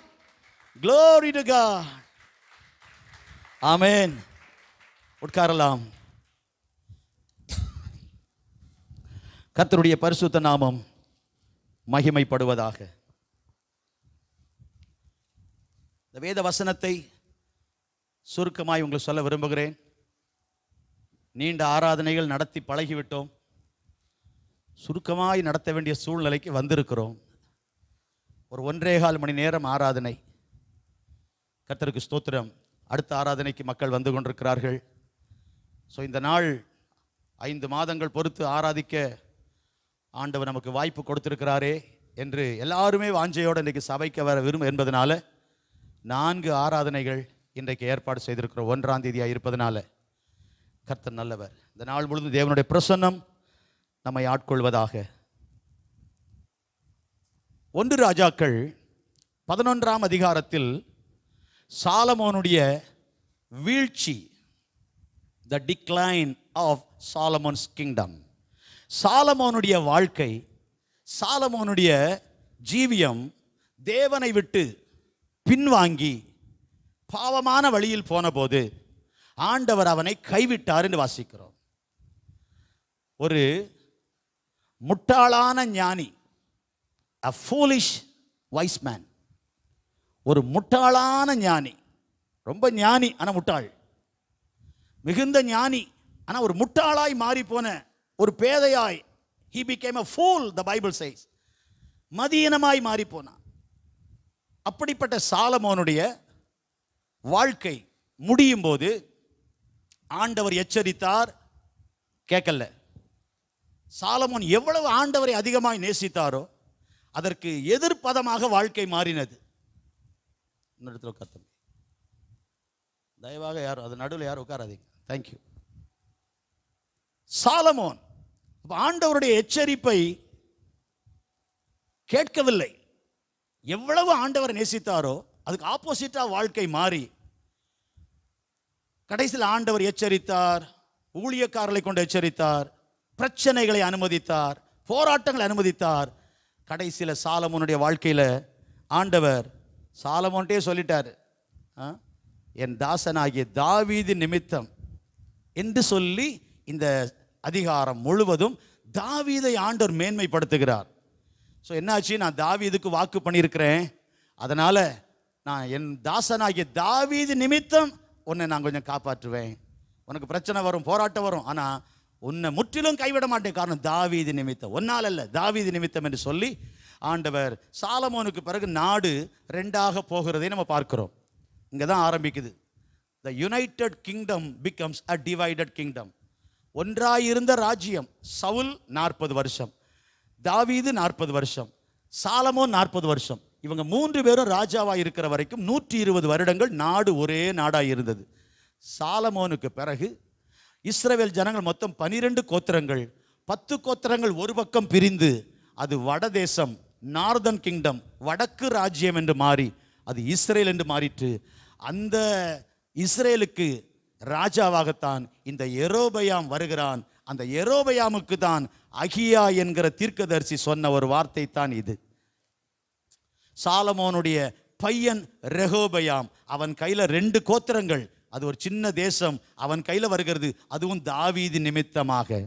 glory to god ஆமென் உட்காரலாம் கர்த்தருடைய பரிசுத்த நாமம் மகிமைப்படுவதாக இந்த வேத வசனத்தை சுருக்கமாய் உங்களுக்கு சொல்ல விரும்புகிறேன் நீண்ட ஆராதனைகள் நடத்தி பழகிவிட்டோம் சுருக்கமாய் நடத்த வேண்டிய சூழ்நிலைக்கு வந்திருக்கிறோம் ஒரு ஒன்றே கால் மணி நேரம் ஆராதனை கர்த்தருக்கு ஸ்தோத்திரம் அடுத்த ஆராதனைக்கு மக்கள் வந்து கொண்டிருக்கிறார்கள் ஸோ இந்த நாள் ஐந்து மாதங்கள் பொறுத்து ஆராதிக்க ஆண்டவர் நமக்கு வாய்ப்பு கொடுத்திருக்கிறாரே என்று எல்லாருமே வாஞ்சையோடு இன்றைக்கு சபைக்கு வர விரும்பும் என்பதனால நான்கு ஆராதனைகள் இன்றைக்கு ஏற்பாடு செய்திருக்கிறோம் ஒன்றாம் தேதியாக இருப்பதனால கர்த்தர் நல்லவர் இந்த நாள் முழுவதும் தேவனுடைய பிரசன்னம் நம்மை ஆட்கொள்வதாக ஒன்று ராஜாக்கள் பதினொன்றாம் அதிகாரத்தில் சாலமோனுடைய வீழ்ச்சி the decline of Solomon's kingdom சாலமோனுடைய வாழ்க்கை சாலமோனுடைய ஜீவியம் தேவனை விட்டு பின்வாங்கி பாவமான வழியில் போனபோது ஆண்டவர் அவனை கைவிட்டார் என்று வாசிக்கிறோம் ஒரு முட்டாளான ஞானி a foolish wise man ஒரு முட்டாளான ஞானி ரொம்ப ஞானி ஆனா முட்டாள் மிகுந்த ஞானி ஆனா ஒரு முட்டாளாய் மாறி போன ஒரு பேதையாய் he became a fool the bible says மதியனமாய் மாறி போனான் அப்படிப்பட்ட சாலமோனுடைய வாழ்க்கை முடியும் போது ஆண்டவர் எச்சரித்தார் கேட்கல சாலமோன் எவ்வளவு ஆண்டவரை அதிகமாய் நேசித்தாரோ அதற்கு எதிர்ப்பதமாக வாழ்க்கை மாறினது இந்த இடத்துல உட்கார் தம்பி தயவாக யாரும் அது நடுவில் யாரும் உட்காராதீங்க தேங்க்யூ சாலமோன் அப்ப ஆண்டவருடைய எச்சரிப்பை கேட்கவில்லை எவ்வளவு ஆண்டவர் நேசித்தாரோ அதுக்கு ஆப்போசிட்டா வாழ்க்கை மாறி கடைசியில் ஆண்டவர் எச்சரித்தார் ஊழியக்காரர்களை கொண்டு எச்சரித்தார் பிரச்சனைகளை அனுமதித்தார் போராட்டங்களை அனுமதித்தார் கடைசியில் சாலமோனுடைய வாழ்க்கையில ஆண்டவர் சாலமோன்ட்டே சொல்லிட்டார் ஆ? என் தாசனாகிய தாவீது நிமித்தம் என்று சொல்லி இந்த அதிகாரம் முழுவதும் தாவீதை ஆண்டவர் மேன்மைப்படுத்துகிறார் ஸோ என்னாச்சு நான் தாவீதுக்கு வாக்கு பண்ணியிருக்கிறேன் அதனால நான் என் தாசனாகிய தாவீது நிமித்தம் உன்னை நான் கொஞ்சம் காப்பாற்றுவேன் உனக்கு பிரச்சனை வரும் போராட்டம் வரும் ஆனால் உன்னை முற்றிலும் கைவிட மாட்டேன் காரணம் தாவீது நிமித்தம் ஒன்னால் அல்ல தாவீது நிமித்தம் என்று சொல்லி ஆண்டவர் சாலமோனுக்கு பிறகு நாடு ரெண்டாக போகிறதை நம்ம பார்க்கிறோம் இங்கே தான் ஆரம்பிக்குது the united kingdom becomes a divided kingdom ஒன்றாயிருந்த ராஜ்யம் சவுல் நாற்பது வருஷம் தாவீது நாற்பது வருஷம் சாலமோன் நாற்பது வருஷம் இவங்க மூன்று பேரும் ராஜாவா இருக்கிற வரைக்கும் நூற்றி இருபது வருடங்கள் நாடு ஒரே நாடாக இருந்தது சாலமோனுக்கு பிறகு இஸ்ரவேல் ஜனங்கள் மொத்தம் பனிரெண்டு கோத்திரங்கள் பத்து கோத்திரங்கள் ஒரு பக்கம் பிரிந்து அது வடதேசம் நார்தன் கிங்டம் வடக்கு ராஜ்யம் என்று மாறி அது இஸ்ரேல் என்று மாறிற்று அந்த இஸ்ரேலுக்கு ராஜாவாகத்தான் இந்த எரோபயாம் வருகிறான் அந்த எரோபயாமுக்கு தான் அகியா என்கிற தீர்க்கதரிசி சொன்ன ஒரு வார்த்தை தான் இது சாலமோனுடைய பையன் ரெகோபயாம் அவன் கையில ரெண்டு கோத்திரங்கள் அது ஒரு சின்ன தேசம் அவன் கையில வருகிறது அதுவும் தாவீது நிமித்தமாக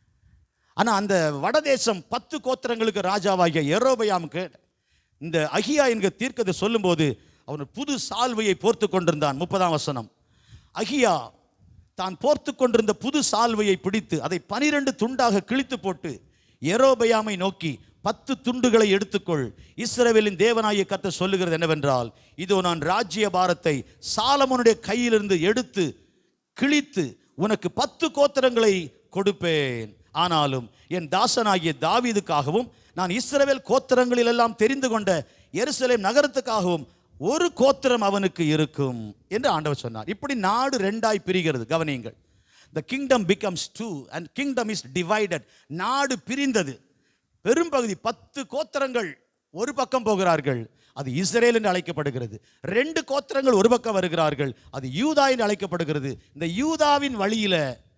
ஆனா அந்த வடதேசம் பத்து கோத்திரங்களுக்கு ராஜாவாகிய எரோபயாமுக்கு இந்த அகியா என்கிற தீர்க்கதை சொல்லும்போது அவன் ஒரு புது சால்வையை போர்த்து கொண்டிருந்தான் முப்பதாம் வசனம் அகியா தான் போர்த்து கொண்டிருந்த புது சால்வையை பிடித்து அதை பனிரெண்டு துண்டாக கிழித்து போட்டு எரோபயாமை நோக்கி பத்து துண்டுகளை எடுத்துக்கொள் இஸ்ரவேலின் தேவனாகிய கத்த சொல்லுகிறது என்னவென்றால் இதோ நான் ராஜ்ய பாரத்தை சாலமோனுடைய கையிலிருந்து எடுத்து கிழித்து உனக்கு பத்து கோத்திரங்களை கொடுப்பேன் ஆனாலும் என் தாசனாகிய தாவீதுக்காகவும் நான் இஸ்ரவேல் கோத்திரங்களில் எல்லாம் தெரிந்து கொண்ட எருசலேம் நகரத்துக்காகவும் ஒரு கோத்திரம் அவனுக்கு இருக்கும் என்று ஆண்டவர் சொன்னார் இப்படி நாடு ரெண்டாய் பிரிகிறது கவனியுங்கள் the kingdom becomes two and kingdom is divided நாடு பிரிந்தது பெரும்பகுதி பத்து கோத்திரங்கள் ஒரு பக்கம் போகிறார்கள் அது இஸ்ரேல் என்று அழைக்கப்படுகிறது ரெண்டு கோத்திரங்கள் ஒரு பக்கம் வருகிறார்கள் அது யூதா என்று அழைக்கப்படுகிறது இந்த யூதாவின் வழியில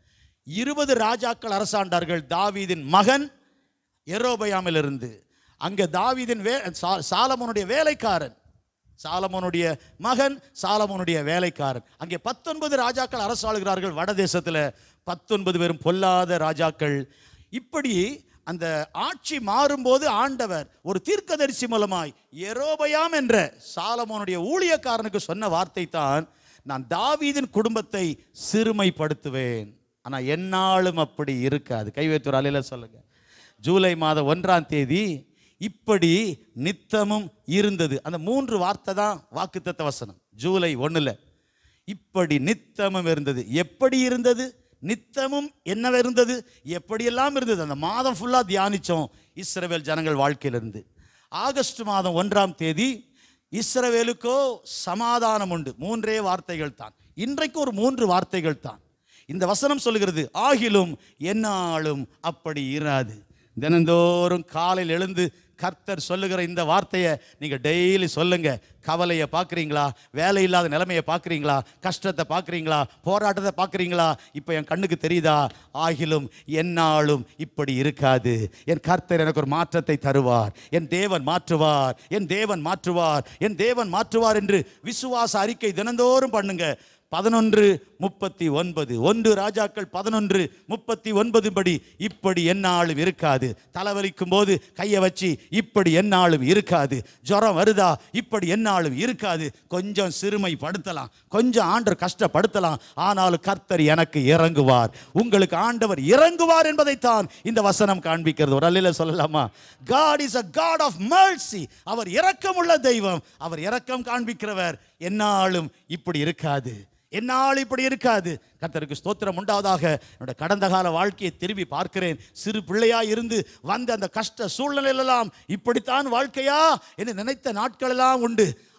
இருபது ராஜாக்கள் அரசாண்டார்கள் தாவீதின் மகன் எரோபயாமிலிருந்து அங்க தாவீதின் வே சா- சாலமோனுடைய வேலைக்காரன் சாலமோனுடைய மகன் சாலமோனுடைய வேலைக்காரன் அங்கே பத்தொன்பது ராஜாக்கள் அரசாளுகிறார்கள் வடதேசத்தில் பத்தொன்பது பேரும் பொல்லாத ராஜாக்கள் இப்படி அந்த ஆட்சி மாறும்போது ஆண்டவர் ஒரு தீர்க்கதரிசி மூலமாய் எரோபயாம் என்ற சாலமோனுடைய ஊழியக்காரனுக்கு சொன்ன வார்த்தை தான் நான் தாவீதின் குடும்பத்தை சிறுமைப்படுத்துவேன் ஆனா என்னாலும் அப்படி இருக்காது கைவேத்தூர் அலையில சொல்லுங்க ஜூலை மாதம் ஒன்றாம் தேதி இப்படி நித்தமும் இருந்தது அந்த மூன்று வார்த்தை தான் வாக்குத்தத்த வசனம் ஜூலை ஒண்ணுல இப்படி நித்தமும் இருந்தது எப்படி இருந்தது நித்தமும் என்ன இருந்தது எப்படியெல்லாம் இருந்தது அந்த மாதம் ஃபுல்லா தியானிச்சோம் இஸ்ரவேல் ஜனங்கள் வாழ்க்கையிலிருந்து ஆகஸ்ட் மாதம் ஒன்றாம் தேதி இஸ்ரவேலுக்கோ சமாதானம் உண்டு மூன்றே வார்த்தைகள் தான் இன்றைக்கு ஒரு மூன்று வார்த்தைகள் தான் இந்த வசனம் சொல்லுகிறது ஆகிலும் என்னாலும் அப்படி இராது தினந்தோறும் காலையில் எழுந்து கர்த்தர் சொல்லுகிற இந்த வார்த்தையை நீங்க டெய்லி சொல்லுங்க கவலையை பார்க்குறீங்களா வேலை இல்லாத நிலைமையை பார்க்குறீங்களா கஷ்டத்தை பார்க்குறீங்களா போராட்டத்தை பார்க்குறீங்களா இப்போ என் கண்ணுக்கு தெரியுதா ஆகிலும் என்னாலும் இப்படி இருக்காது என் கர்த்தர் எனக்கு ஒரு மாற்றத்தை தருவார் என் தேவன் மாற்றுவார் என் தேவன் மாற்றுவார் என் தேவன் மாற்றுவார் என்று விசுவாச அறிக்கை தினந்தோறும் பண்ணுங்க பதினொன்று முப்பத்தி ஒன்பது ஒன்று ராஜாக்கள் பதினொன்று முப்பத்தி ஒன்பது படி இப்படி என்னாலும் இருக்காது தலைவலிக்கும் போது கையை வச்சு இப்படி என்னாலும் இருக்காது ஜுரம் வருதா இப்படி என்னாலும் இருக்காது கொஞ்சம் சிறுமைப்படுத்தலாம் கொஞ்சம் ஆண்டவர் கஷ்டப்படுத்தலாம் ஆனாலும் கர்த்தர் எனக்கு இறங்குவார் உங்களுக்கு ஆண்டவர் இறங்குவார் என்பதைத்தான் இந்த வசனம் காண்பிக்கிறது ஒரு அல்லையில சொல்லலாமா God is a God of mercy அவர் இரக்கமுள்ள தெய்வம் அவர் இரக்கம் காண்பிக்கிறவர் என்னாலும் இப்படி இருக்காது என்னால் இப்படி இருக்காது கர்த்தருக்கு ஸ்தோத்திரம் உண்டாவதாக என்னோட கடந்த கால வாழ்க்கையை திரும்பி பார்க்கிறேன் சிறு பிள்ளையா இருந்து வந்த அந்த கஷ்ட சூழ்நிலையிலெல்லாம் இப்படித்தான் வாழ்க்கையா என்று நினைத்த நாட்களெல்லாம் உண்டு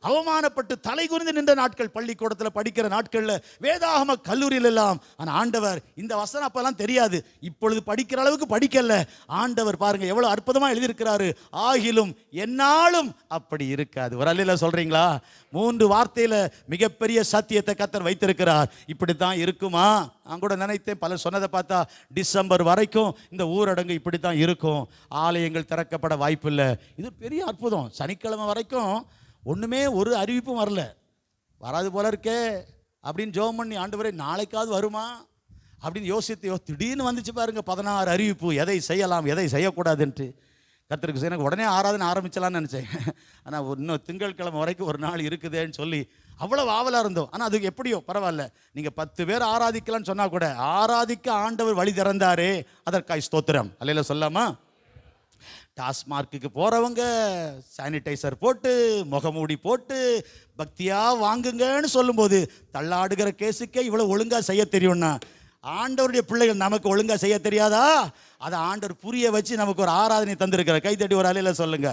அவமானப்பட்டு தலை குனிந்து நின்ற நாட்கள் பள்ளிக்கூடத்தில் படிக்கிற நாட்களில் வேதாகம கல்லூரியில் எல்லாம் ஆனால் ஆண்டவர் இந்த வசனம் அப்பெல்லாம் தெரியாது இப்பொழுது படிக்கிற அளவுக்கு படிக்கல ஆண்டவர் பாருங்க எவ்வளவு அற்புதமா எழுதியிருக்கிறாரு ஆகிலும் என்னாலும் அப்படி இருக்காது ஒரு அல்லையில சொல்றீங்களா மூன்று வார்த்தையில மிகப்பெரிய சத்தியத்தை கத்தர் வைத்திருக்கிறார் இப்படித்தான் இருக்குமா நான் கூட நினைத்தேன் பலர் சொன்னதை பார்த்தா டிசம்பர் வரைக்கும் இந்த ஊரடங்கு இப்படி தான் இருக்கும் ஆலயங்கள் திறக்கப்பட வாய்ப்பில்லை இது பெரிய அற்புதம் சனிக்கிழமை வரைக்கும் ஒண்ணுமே ஒரு அறிவிப்பும் வரல வராது போல இருக்கே அப்படின்னு ஜோம் பண்ணி ஆண்டவரே நாளைக்காவது வருமா அப்படின்னு யோசித்து யோ திடீர்னு வந்துச்சு பாருங்க பதினாறு அறிவிப்பு எதை செய்யலாம் எதை செய்யக்கூடாதுன்ட்டு கத்திருக்கு எனக்கு உடனே ஆராதனை ஆரம்பிச்சலாம்னு நினச்சேன் ஆனால் இன்னும் திங்கட்கிழமை வரைக்கும் ஒரு நாள் இருக்குதேன்னு சொல்லி அவ்வளவு ஆவலாக இருந்தோம் ஆனால் அதுக்கு எப்படியோ பரவாயில்ல நீங்கள் பத்து பேர் ஆராதிக்கலாம்னு சொன்னால் கூட ஆராதிக்க ஆண்டவர் வழி திறந்தாரே அதற்காய் ஸ்தோத்திரம் அல்லையில சொல்லாமா டாஸ்மார்க்குக்கு போகிறவங்க சானிடைசர் போட்டு முகமூடி போட்டு பக்தியாக வாங்குங்கன்னு சொல்லும்போது தள்ளாடுகிற கேஸுக்கே இவ்வளோ ஒழுங்காக செய்ய தெரியும்னா ஆண்டவருடைய பிள்ளைகள் நமக்கு ஒழுங்காக செய்ய தெரியாதா அதை ஆண்டவர் புரிய வச்சு நமக்கு ஒரு ஆராதனை தந்திருக்கிற கைத்தட்டி ஒரு அலையில் சொல்லுங்க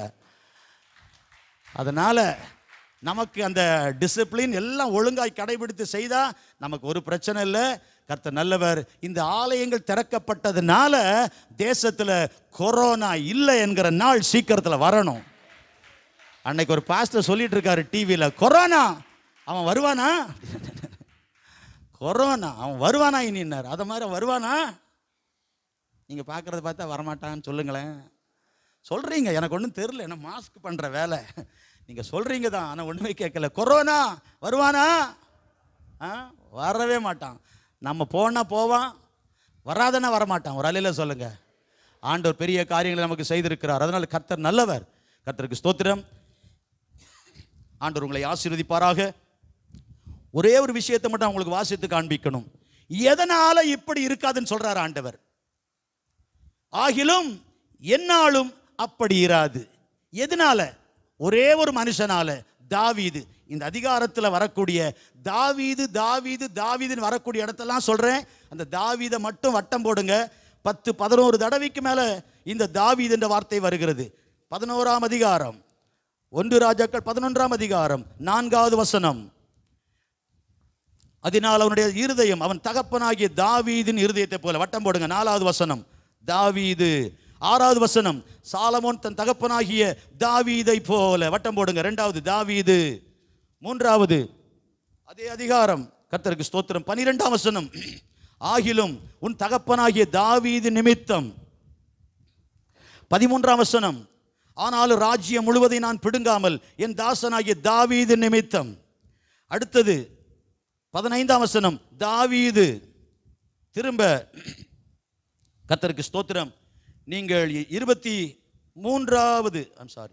அதனால் நமக்கு அந்த டிசிப்ளின் எல்லாம் ஒழுங்காய் கடைபிடித்து செய்தால் நமக்கு ஒரு பிரச்சனை இல்லை கர்த்தர் நல்லவர் இந்த ஆலயங்கள் திறக்கப்பட்டதுனால தேசத்தில் கொரோனா இல்லை என்கிற நாள் சீக்கிரத்தில் வரணும் அன்னைக்கு ஒரு பாஸ்டர் சொல்லிட்டு இருக்காரு டிவியில் கொரோனா அவன் வருவானா கொரோனா அவன் வருவானா இனின்னார் அதை மாதிரி அவன் வருவானா நீங்கள் பார்க்குறத பார்த்தா வரமாட்டான்னு சொல்லுங்களேன் சொல்கிறீங்க எனக்கு ஒன்றும் தெரில என்ன மாஸ்க் பண்ணுற வேலை நீங்கள் சொல்கிறீங்க தான் ஆனால் ஒன்றுமே கேட்கல கொரோனா வருவானா ஆ வரவே மாட்டான் நம்ம போனால் போவான் வராதனா வரமாட்டான் ஒரு அலையில் சொல்லுங்கள் ஆண்டவர் பெரிய காரியங்களை நமக்கு செய்திருக்கிறார் அதனால் கர்த்தர் நல்லவர் கர்த்தருக்கு ஸ்தோத்திரம் ஆண்டவர் உங்களை ஆசீர்வதிப்பாராக ஒரே ஒரு விஷயத்தை மட்டும் உங்களுக்கு வாசித்து காண்பிக்கணும் எதனால இப்படி இருக்காதுன்னு சொல்றார் ஆண்டவர் ஆகிலும் என்னாலும் அப்படி இராது எதனால ஒரே ஒரு மனுஷனால தாவீது இந்த அதிகாரத்தில் வரக்கூடிய தாவீது தாவீது தாவீதுன்னு வரக்கூடிய இடத்தெல்லாம் சொல்றேன் அந்த தாவீதை மட்டும் வட்டம் போடுங்க பத்து பதினோரு தடவைக்கு மேல இந்த தாவீது என்ற வார்த்தை வருகிறது பதினோராம் அதிகாரம் ஒன்று ராஜாக்கள் பதினொன்றாம் அதிகாரம் நான்காவது வசனம் அதனால் அவனுடைய இருதயம் அவன் தகப்பனாகிய தாவீதின் இருதயத்தை போல வட்டம் போடுங்க நாலாவது வசனம் தாவீது ஆறாவது வசனம் சாலமோன் தன் தகப்பனாகிய தாவீதை போல வட்டம் போடுங்க ரெண்டாவது தாவீது மூன்றாவது அதே அதிகாரம் கர்த்தருக்கு ஸ்தோத்திரம் பனிரெண்டாம் வசனம் ஆகிலும் உன் தகப்பனாகிய தாவீது நிமித்தம் பதிமூன்றாம் வசனம் ஆனாலும் ராஜ்யம் முழுவதை நான் பிடுங்காமல் என் தாசனாகிய தாவீது நிமித்தம் அடுத்தது பதினைந்தாம் வசனம் தாவீது திரும்ப கர்த்தருக்கு ஸ்தோத்திரம் நீங்கள் இருபத்தி மூன்றாவது ஐம் சாரி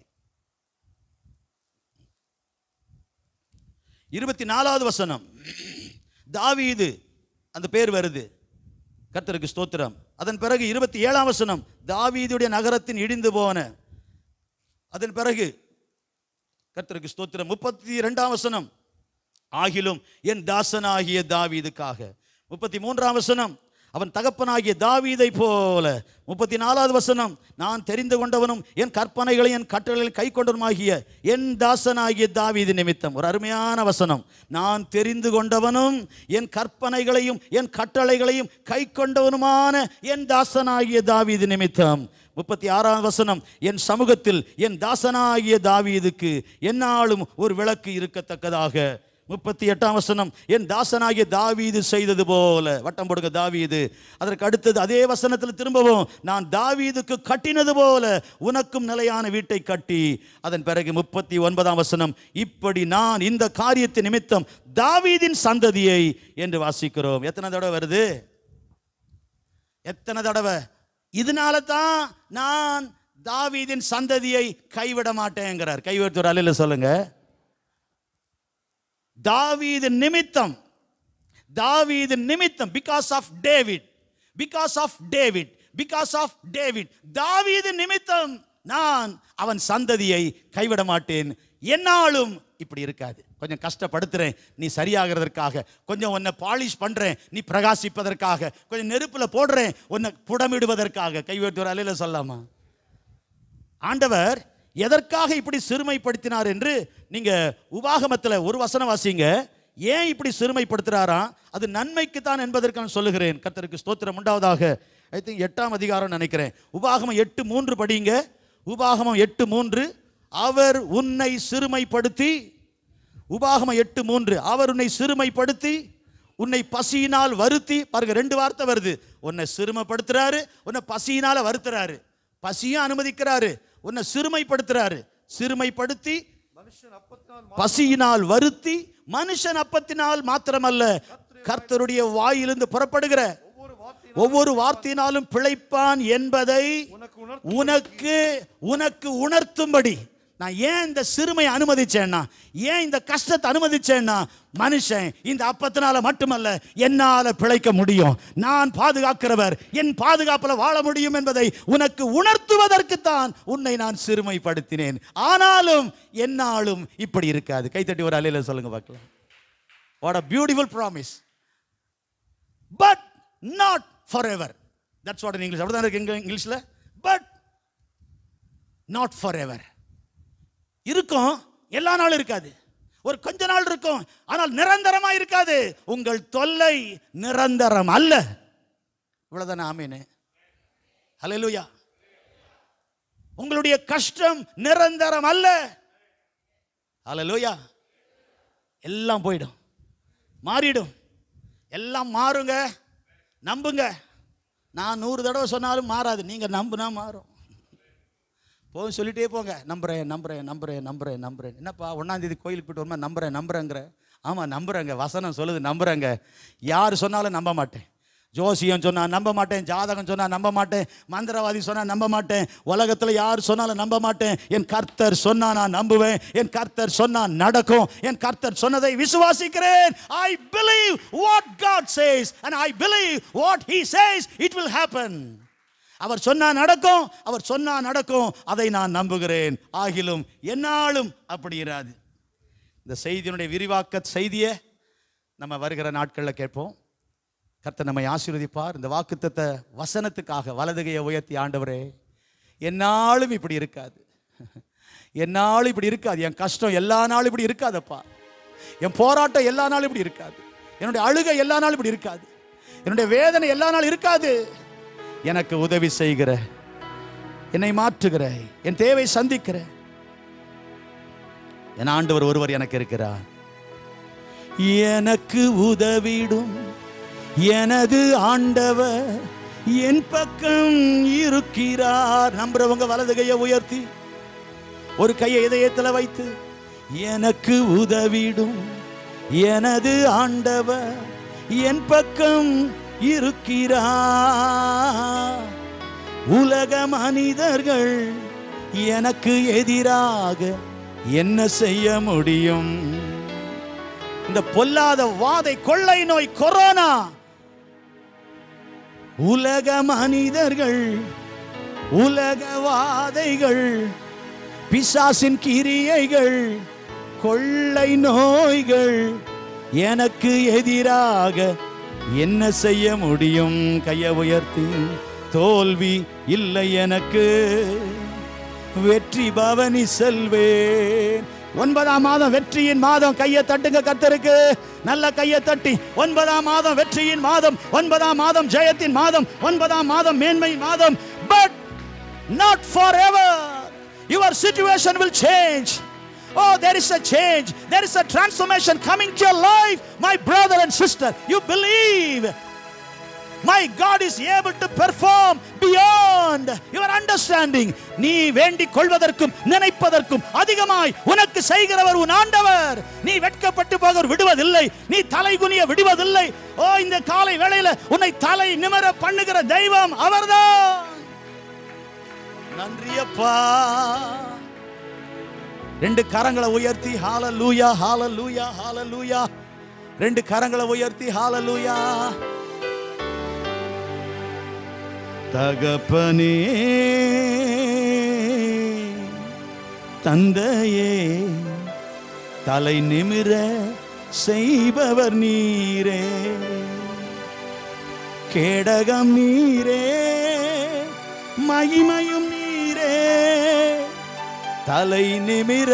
இருபத்தி நாலாவது வசனம் தாவீது அந்த பேர் வருது கர்த்தருக்கு ஸ்தோத்திரம் அதன் பிறகு இருபத்தி ஏழாம் வசனம் தாவீதுடைய நகரத்தின் இடிந்து போன அதன் பிறகு கர்த்தருக்கு ஸ்தோத்திரம் முப்பத்தி ரெண்டாம் வசனம் ஆகிலும் என் தாசனாகிய தாவீதுக்காக முப்பத்தி மூன்றாம் வசனம் அவன் தகப்பனாகிய தாவீதை போல முப்பத்தி நாலாவது வசனம் நான் தெரிந்து கொண்டவனும் என் கற்பனைகளை என் கட்டளைகள் கை கொண்டவனுமாகிய என் தாசனாகிய தாவீது நிமித்தம் ஒரு அருமையான வசனம் நான் தெரிந்து கொண்டவனும் என் கற்பனைகளையும் என் கட்டளைகளையும் கை கொண்டவனுமான என் தாசனாகிய தாவீது நிமித்தம் முப்பத்தி ஆறாம் வசனம் என் சமூகத்தில் என் தாசனாகிய தாவீதுக்கு எந்நாளும் ஒரு விளக்கு இருக்கத்தக்கதாக முப்பத்தி எட்டாம் வசனம் என் தாசனாகிய தாவீது செய்தது போல வட்டம் போடுங்க தாவீது அதற்கு அடுத்தது அதே வசனத்தில் திரும்பவும் நான் தாவீதுக்கு கட்டினது போல உனக்கும் நிலையான வீட்டை கட்டி அதன் பிறகு முப்பத்தி ஒன்பதாம் வசனம் இப்படி நான் இந்த காரியத்தின் நிமித்தம் தாவீதின் சந்ததியை என்று வாசிக்கிறோம் எத்தனை தடவை வருது எத்தனை தடவை இதனால தான் நான் தாவீதின் சந்ததியை கைவிட மாட்டேங்கிறார் கைவிட்டு ஒரு அலையில் சொல்லுங்க தாவீது நிமித்தம் தாவீது நிமித்தம் because of David because of David because of David தாவீது நிமித்தம் நான் அவன் சந்ததியை கைவிட மாட்டேன் என்னாலும் இப்படி இருக்காது கொஞ்சம் கஷ்டப்படுத்துறேன் நீ சரியாகிறதற்காக கொஞ்சம் உன்னை பாலிஷ் பண்றேன் நீ பிரகாசிப்பதற்காக கொஞ்சம் நெருப்புல போடுறேன் உன்னை புடமிடுவதற்காக கைவிட்டு ஒரு அலையில சொல்லாமா ஆண்டவர் எதற்காக இப்படி சிறுமைப்படுத்தினார் என்று நீங்க உபாகமத்தில் ஒரு வசனம் வாசிங்க ஏன் இப்படி சிறுமைப்படுத்துறாராம் அது நன்மைக்கு தான் என்பதற்கு நான் சொல்லுகிறேன் கர்த்தருக்கு ஸ்தோத்திரம் உண்டாவதாக ஐ திங்க் எட்டாம் அதிகாரம் நினைக்கிறேன் உபாகமம் எட்டு மூன்று படிங்க உபாகமம் எட்டு மூன்று அவர் உன்னை சிறுமைப்படுத்தி உபாகமம் எட்டு மூன்று அவர் உன்னை சிறுமைப்படுத்தி உன்னை பசியினால் வருத்தி பாருங்க ரெண்டு வார்த்தை வருது உன்னை சிறுமைப்படுத்துறாரு உன்னை பசியினால வருத்துறாரு பசியும் அனுமதிக்கிறாரு உன்னை சிறுமைப்படுத்துறாரு சிறுமைப்படுத்தி பசியினால் வருத்தி மனுஷன் அப்பத்தினால் மாத்திரமல்ல கர்த்தருடைய வாயிலிருந்து புறப்படுகிற ஒவ்வொரு வார்த்தையினாலும் பிழைப்பான் என்பதை உனக்கு உனக்கு உணர்த்தும்படி நான் ஏன் இந்த சிறுமை அனுமதிச்சேன்னா ஏன் இந்த கஷ்டத்தை அனுமதிச்சேன்னா மனுஷன் இந்த அப்பத்தினால மட்டுமல்ல என்னால பிழைக்க முடியும் நான் பாதுகாக்கிறவர் என் பாதுகாப்பில் வாழ முடியும் என்பதை உனக்கு உணர்த்துவதற்குத்தான் உன்னை நான் சிறுமைப்படுத்தினேன் ஆனாலும் என்னாலும் இப்படி இருக்காது கைத்தட்டி ஒரு அலையில சொல்லுங்க பார்க்கலாம் what a beautiful promise but not forever that's what English அப்படிதான் இருக்கு இங்கிலீஷில் பட் நாட் ஃபார் எவர் இருக்கும் எல்லா நாளும் இருக்காது ஒரு கொஞ்ச நாள் இருக்கும் ஆனால் நிரந்தரமா இருக்காது உங்கள் தொல்லை நிரந்தரம் அல்ல இவ்வளவுதானே ஆமீனு ஹalleluya உங்களுடைய கஷ்டம் நிரந்தரம் அல்ல ஹalleluya எல்லாம் போயிடும் மாறிடும் எல்லாம் மாறுங்க நம்புங்க நான் நூறு தடவை சொன்னாலும் மாறாது நீங்க நம்புனா மாறும் போகும் சொல்லிட்டே போங்க நம்புறேன் நம்புறேன் நம்புறேன் நம்புறேன் நம்புறேன் என்னப்பா ஒன்றாம் தேதி கோயிலுக்கு போயிட்டு வருமா நம்புறேன் நம்புறேங்கிற ஆமாம் நம்புறேங்க வசனம் சொல்லுது நம்புறேங்க யார் சொன்னாலும் நம்ப மாட்டேன் ஜோசியம் சொன்னா நம்ப மாட்டேன் ஜாதகம் சொன்னா நம்ப மாட்டேன் மந்திரவாதி சொன்னா நம்ப மாட்டேன் உலகத்தில் யார் சொன்னாலும் நம்ப மாட்டேன் என் கர்த்தர் சொன்னா நான் நம்புவேன் என் கர்த்தர் சொன்னா நடக்கும் என் கர்த்தர் சொன்னதை விசுவாசிக்கிறேன் I believe what God says and I believe what he says it will happen அவர் சொன்னா நடக்கும் அவர் சொன்னா நடக்கும் அதை நான் நம்புகிறேன் ஆகிலும் என்னாலும் அப்படி இராது இந்த செய்தியினுடைய விரிவாக்க செய்தியை நம்ம வருகிற நாட்களில் கேட்போம் கர்த்தர் நம்மை ஆசீர்வதிப்பார் இந்த வாக்குத்தத்த வசனத்துக்காக வலதுகையை உயர்த்தி ஆண்டவரே என்னாலும் இப்படி இருக்காது என்னாலும் இப்படி இருக்காது என் கஷ்டம் எல்லா நாளும் இப்படி இருக்காதப்பா என் போராட்டம் எல்லா நாளும் இப்படி இருக்காது என்னுடைய அழுகை எல்லா நாளும் இப்படி இருக்காது என்னுடைய வேதனை எல்லா நாளும் இருக்காது எனக்கு உதவி செய்கிற என்னை மாற்றுகிற என் தேவை சந்திக்கிற என் ஆண்டவர் ஒருவர் எனக்கு இருக்கிறார் எனக்கு உதவிடும் எனது ஆண்டவர் என் பக்கம் இருக்கிறார் நம்புறவங்க வலது கையை உயர்த்தி ஒரு கையை இதயத்தில் வைத்து எனக்கு உதவிடும் எனது ஆண்டவர் என் பக்கம் இருக்கிறார் உலக மனிதர்கள் எனக்கு எதிராக என்ன செய்ய முடியும் இந்த பொல்லாத வாதை கொள்ளை நோய் கொரோனா உலக மனிதர்கள் உலக வாதைகள் பிசாசின் கிரியைகள் கொள்ளை நோய்கள் எனக்கு எதிராக என்ன செய்ய முடியும் கையை உயர்த்தி தோல்வி இல்லை எனக்கு வெற்றி பவனி செல்வேன் ஒன்பதாம் மாதம் வெற்றியின் மாதம் கையை தட்டுங்க கத்தருக்கு நல்ல கையை தட்டி ஒன்பதாம் மாதம் வெற்றியின் மாதம் ஒன்பதாம் மாதம் ஜெயத்தின் மாதம் ஒன்பதாம் மாதம் மேன்மையின் மாதம் but not forever your situation will change Oh, there is a change. There is a transformation coming to your life, my brother and sister. You believe. My God is able to perform beyond your understanding. நீ வேண்டிக் கொள்வதற்கும் நினைப்பதற்கும் அதிகமாய் உனக்கு செய்கிறவர் உன் ஆண்டவர் நீ வெட்கப்பட்டு போக விடுவதில்லை நீ தலை குனிய விடுவதில்லை ஓ இந்த காலை வேளையில உன்னை தலை நிமிர பண்ணுகிற தெய்வம் அவர்தான் நன்றியப்பா ரெண்டு கரங்களை உயர்த்தி ஹாலலூயா ஹாலலூயா ஹாலலூயா ரெண்டு கரங்களை உயர்த்தி ஹாலலூயா தகப்பனே தந்தையே தலை நிமிர செய்பவர் நீரே கேடகம் நீரே மகிமையும் நீரே தலை நிமிர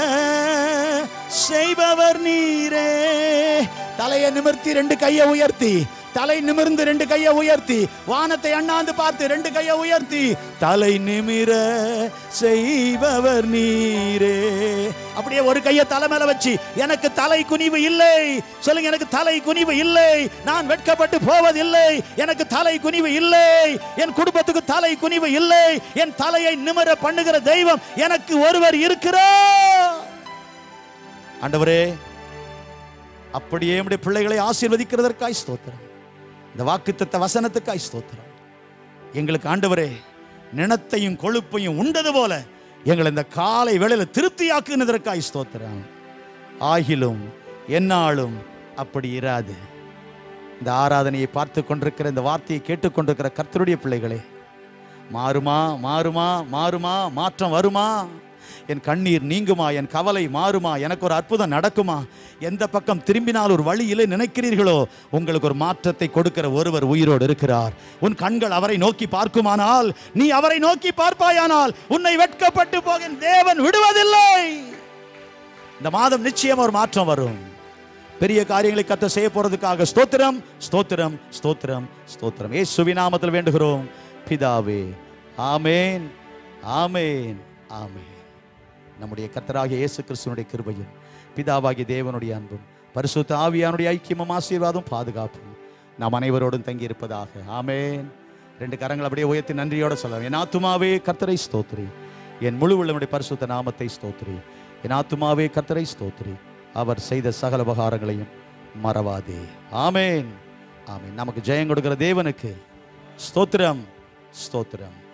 செய்பவர் நீரே தலையை நிமிர்த்தி ரெண்டு கையை உயர்த்தி தலை நிமிர்ந்து ரெண்டு கையை உயர்த்தி வானத்தை அண்ணாந்து பார்த்து ரெண்டு கையை உயர்த்தி தலை நிமிர செய்பவர் நீரே அப்படியே ஒரு கையை தலை மேல வச்சு எனக்கு தலை குனிவு இல்லை சொல்லுங்க எனக்கு தலை குனிவு இல்லை நான் வெட்கப்பட்டு போவதில்லை எனக்கு தலை குனிவு இல்லை என் குடும்பத்துக்கு தலை குனிவு இல்லை என் தலையை நிமிர பண்ணுகிற தெய்வம் எனக்கு ஒருவர் இருக்கிறார் ஆண்டவரே அப்படியே நம்முடைய பிள்ளைகளை ஆசீர்வதிக்கிறதற்காய் ஸ்தோத்திரம் இந்த வாக்குத்தத்த வசனத்துக்காய் ஸ்தோத்திரம் எங்களுக்கு ஆண்டவரே நினத்தையும் கொழுப்பையும் உண்டது போல எங்களை இந்த காலை வேளையில திருப்தியாக்குனதற்காய் ஸ்தோத்திரம் ஆகிலும் என்னாலும் அப்படி இராது இந்த ஆராதனையை பார்த்து கொண்டிருக்கிற இந்த வார்த்தையை கேட்டுக்கொண்டிருக்கிற கர்த்தருடைய பிள்ளைகளே மாறுமா மாறுமா மாறுமா மாற்றம் வருமா என் கண்ணீர் நீங்குமா என் கவலை மாறுமா எனக்கு ஒரு அற்புதம் நடக்குமா எந்த பக்கம் திரும்பினால் ஒரு வழியிலே நினைக்கிறீர்களோ உங்களுக்கு ஒரு மாற்றத்தை கொடுக்கிற ஒருவர் உயிரோடு இருக்கிறார் உன் கண்கள் அவரை நோக்கி பார்க்குமானால் நீ அவரை நோக்கி பார்ப்பாயானால் உன்னை வெட்கப்பட்டு போக தேவன் விடுவதில்லை இந்த மாதம் நிச்சயம் ஒரு மாற்றம் வரும் பெரிய காரியங்களை கத்த செய்ய போறதுக்காக ஸ்தோத்திரம் ஸ்தோத்திரம் ஸ்தோத்திரம் ஸ்தோத்திரம் ஏசுவி நாமத்தில் வேண்டுகிறோம் பிதாவே ஆமேன் ஆமேன் ஆமேன் நம்முடைய கர்த்தராகிய இயேசு கிறிஸ்துவனுடைய கிருபையும் பிதாவாகிய தேவனுடைய அன்பும் பரிசுத்த ஆவியானுடைய ஐக்கியமும் ஆசீர்வாதம் பாதுகாப்பும் நாம் அனைவரோடும் தங்கி இருப்பதாக ஆமேன் ரெண்டு கரங்கள் அப்படியே உயர்த்தி நன்றியோட சொல்லலாம் என் ஆத்துமாவே கர்த்தரை ஸ்தோத்திரி என் முழு உள்ளமுடைய பரிசுத்த நாமத்தை ஸ்தோத்திரி என் ஆத்துமாவே கர்த்தரை ஸ்தோத்திரி அவர் செய்த சகல உபகாரங்களையும் மறவாதே ஆமேன் ஆமேன் நமக்கு ஜெயம் கொடுக்கிற தேவனுக்கு ஸ்தோத்திரம் ஸ்தோத்திரம்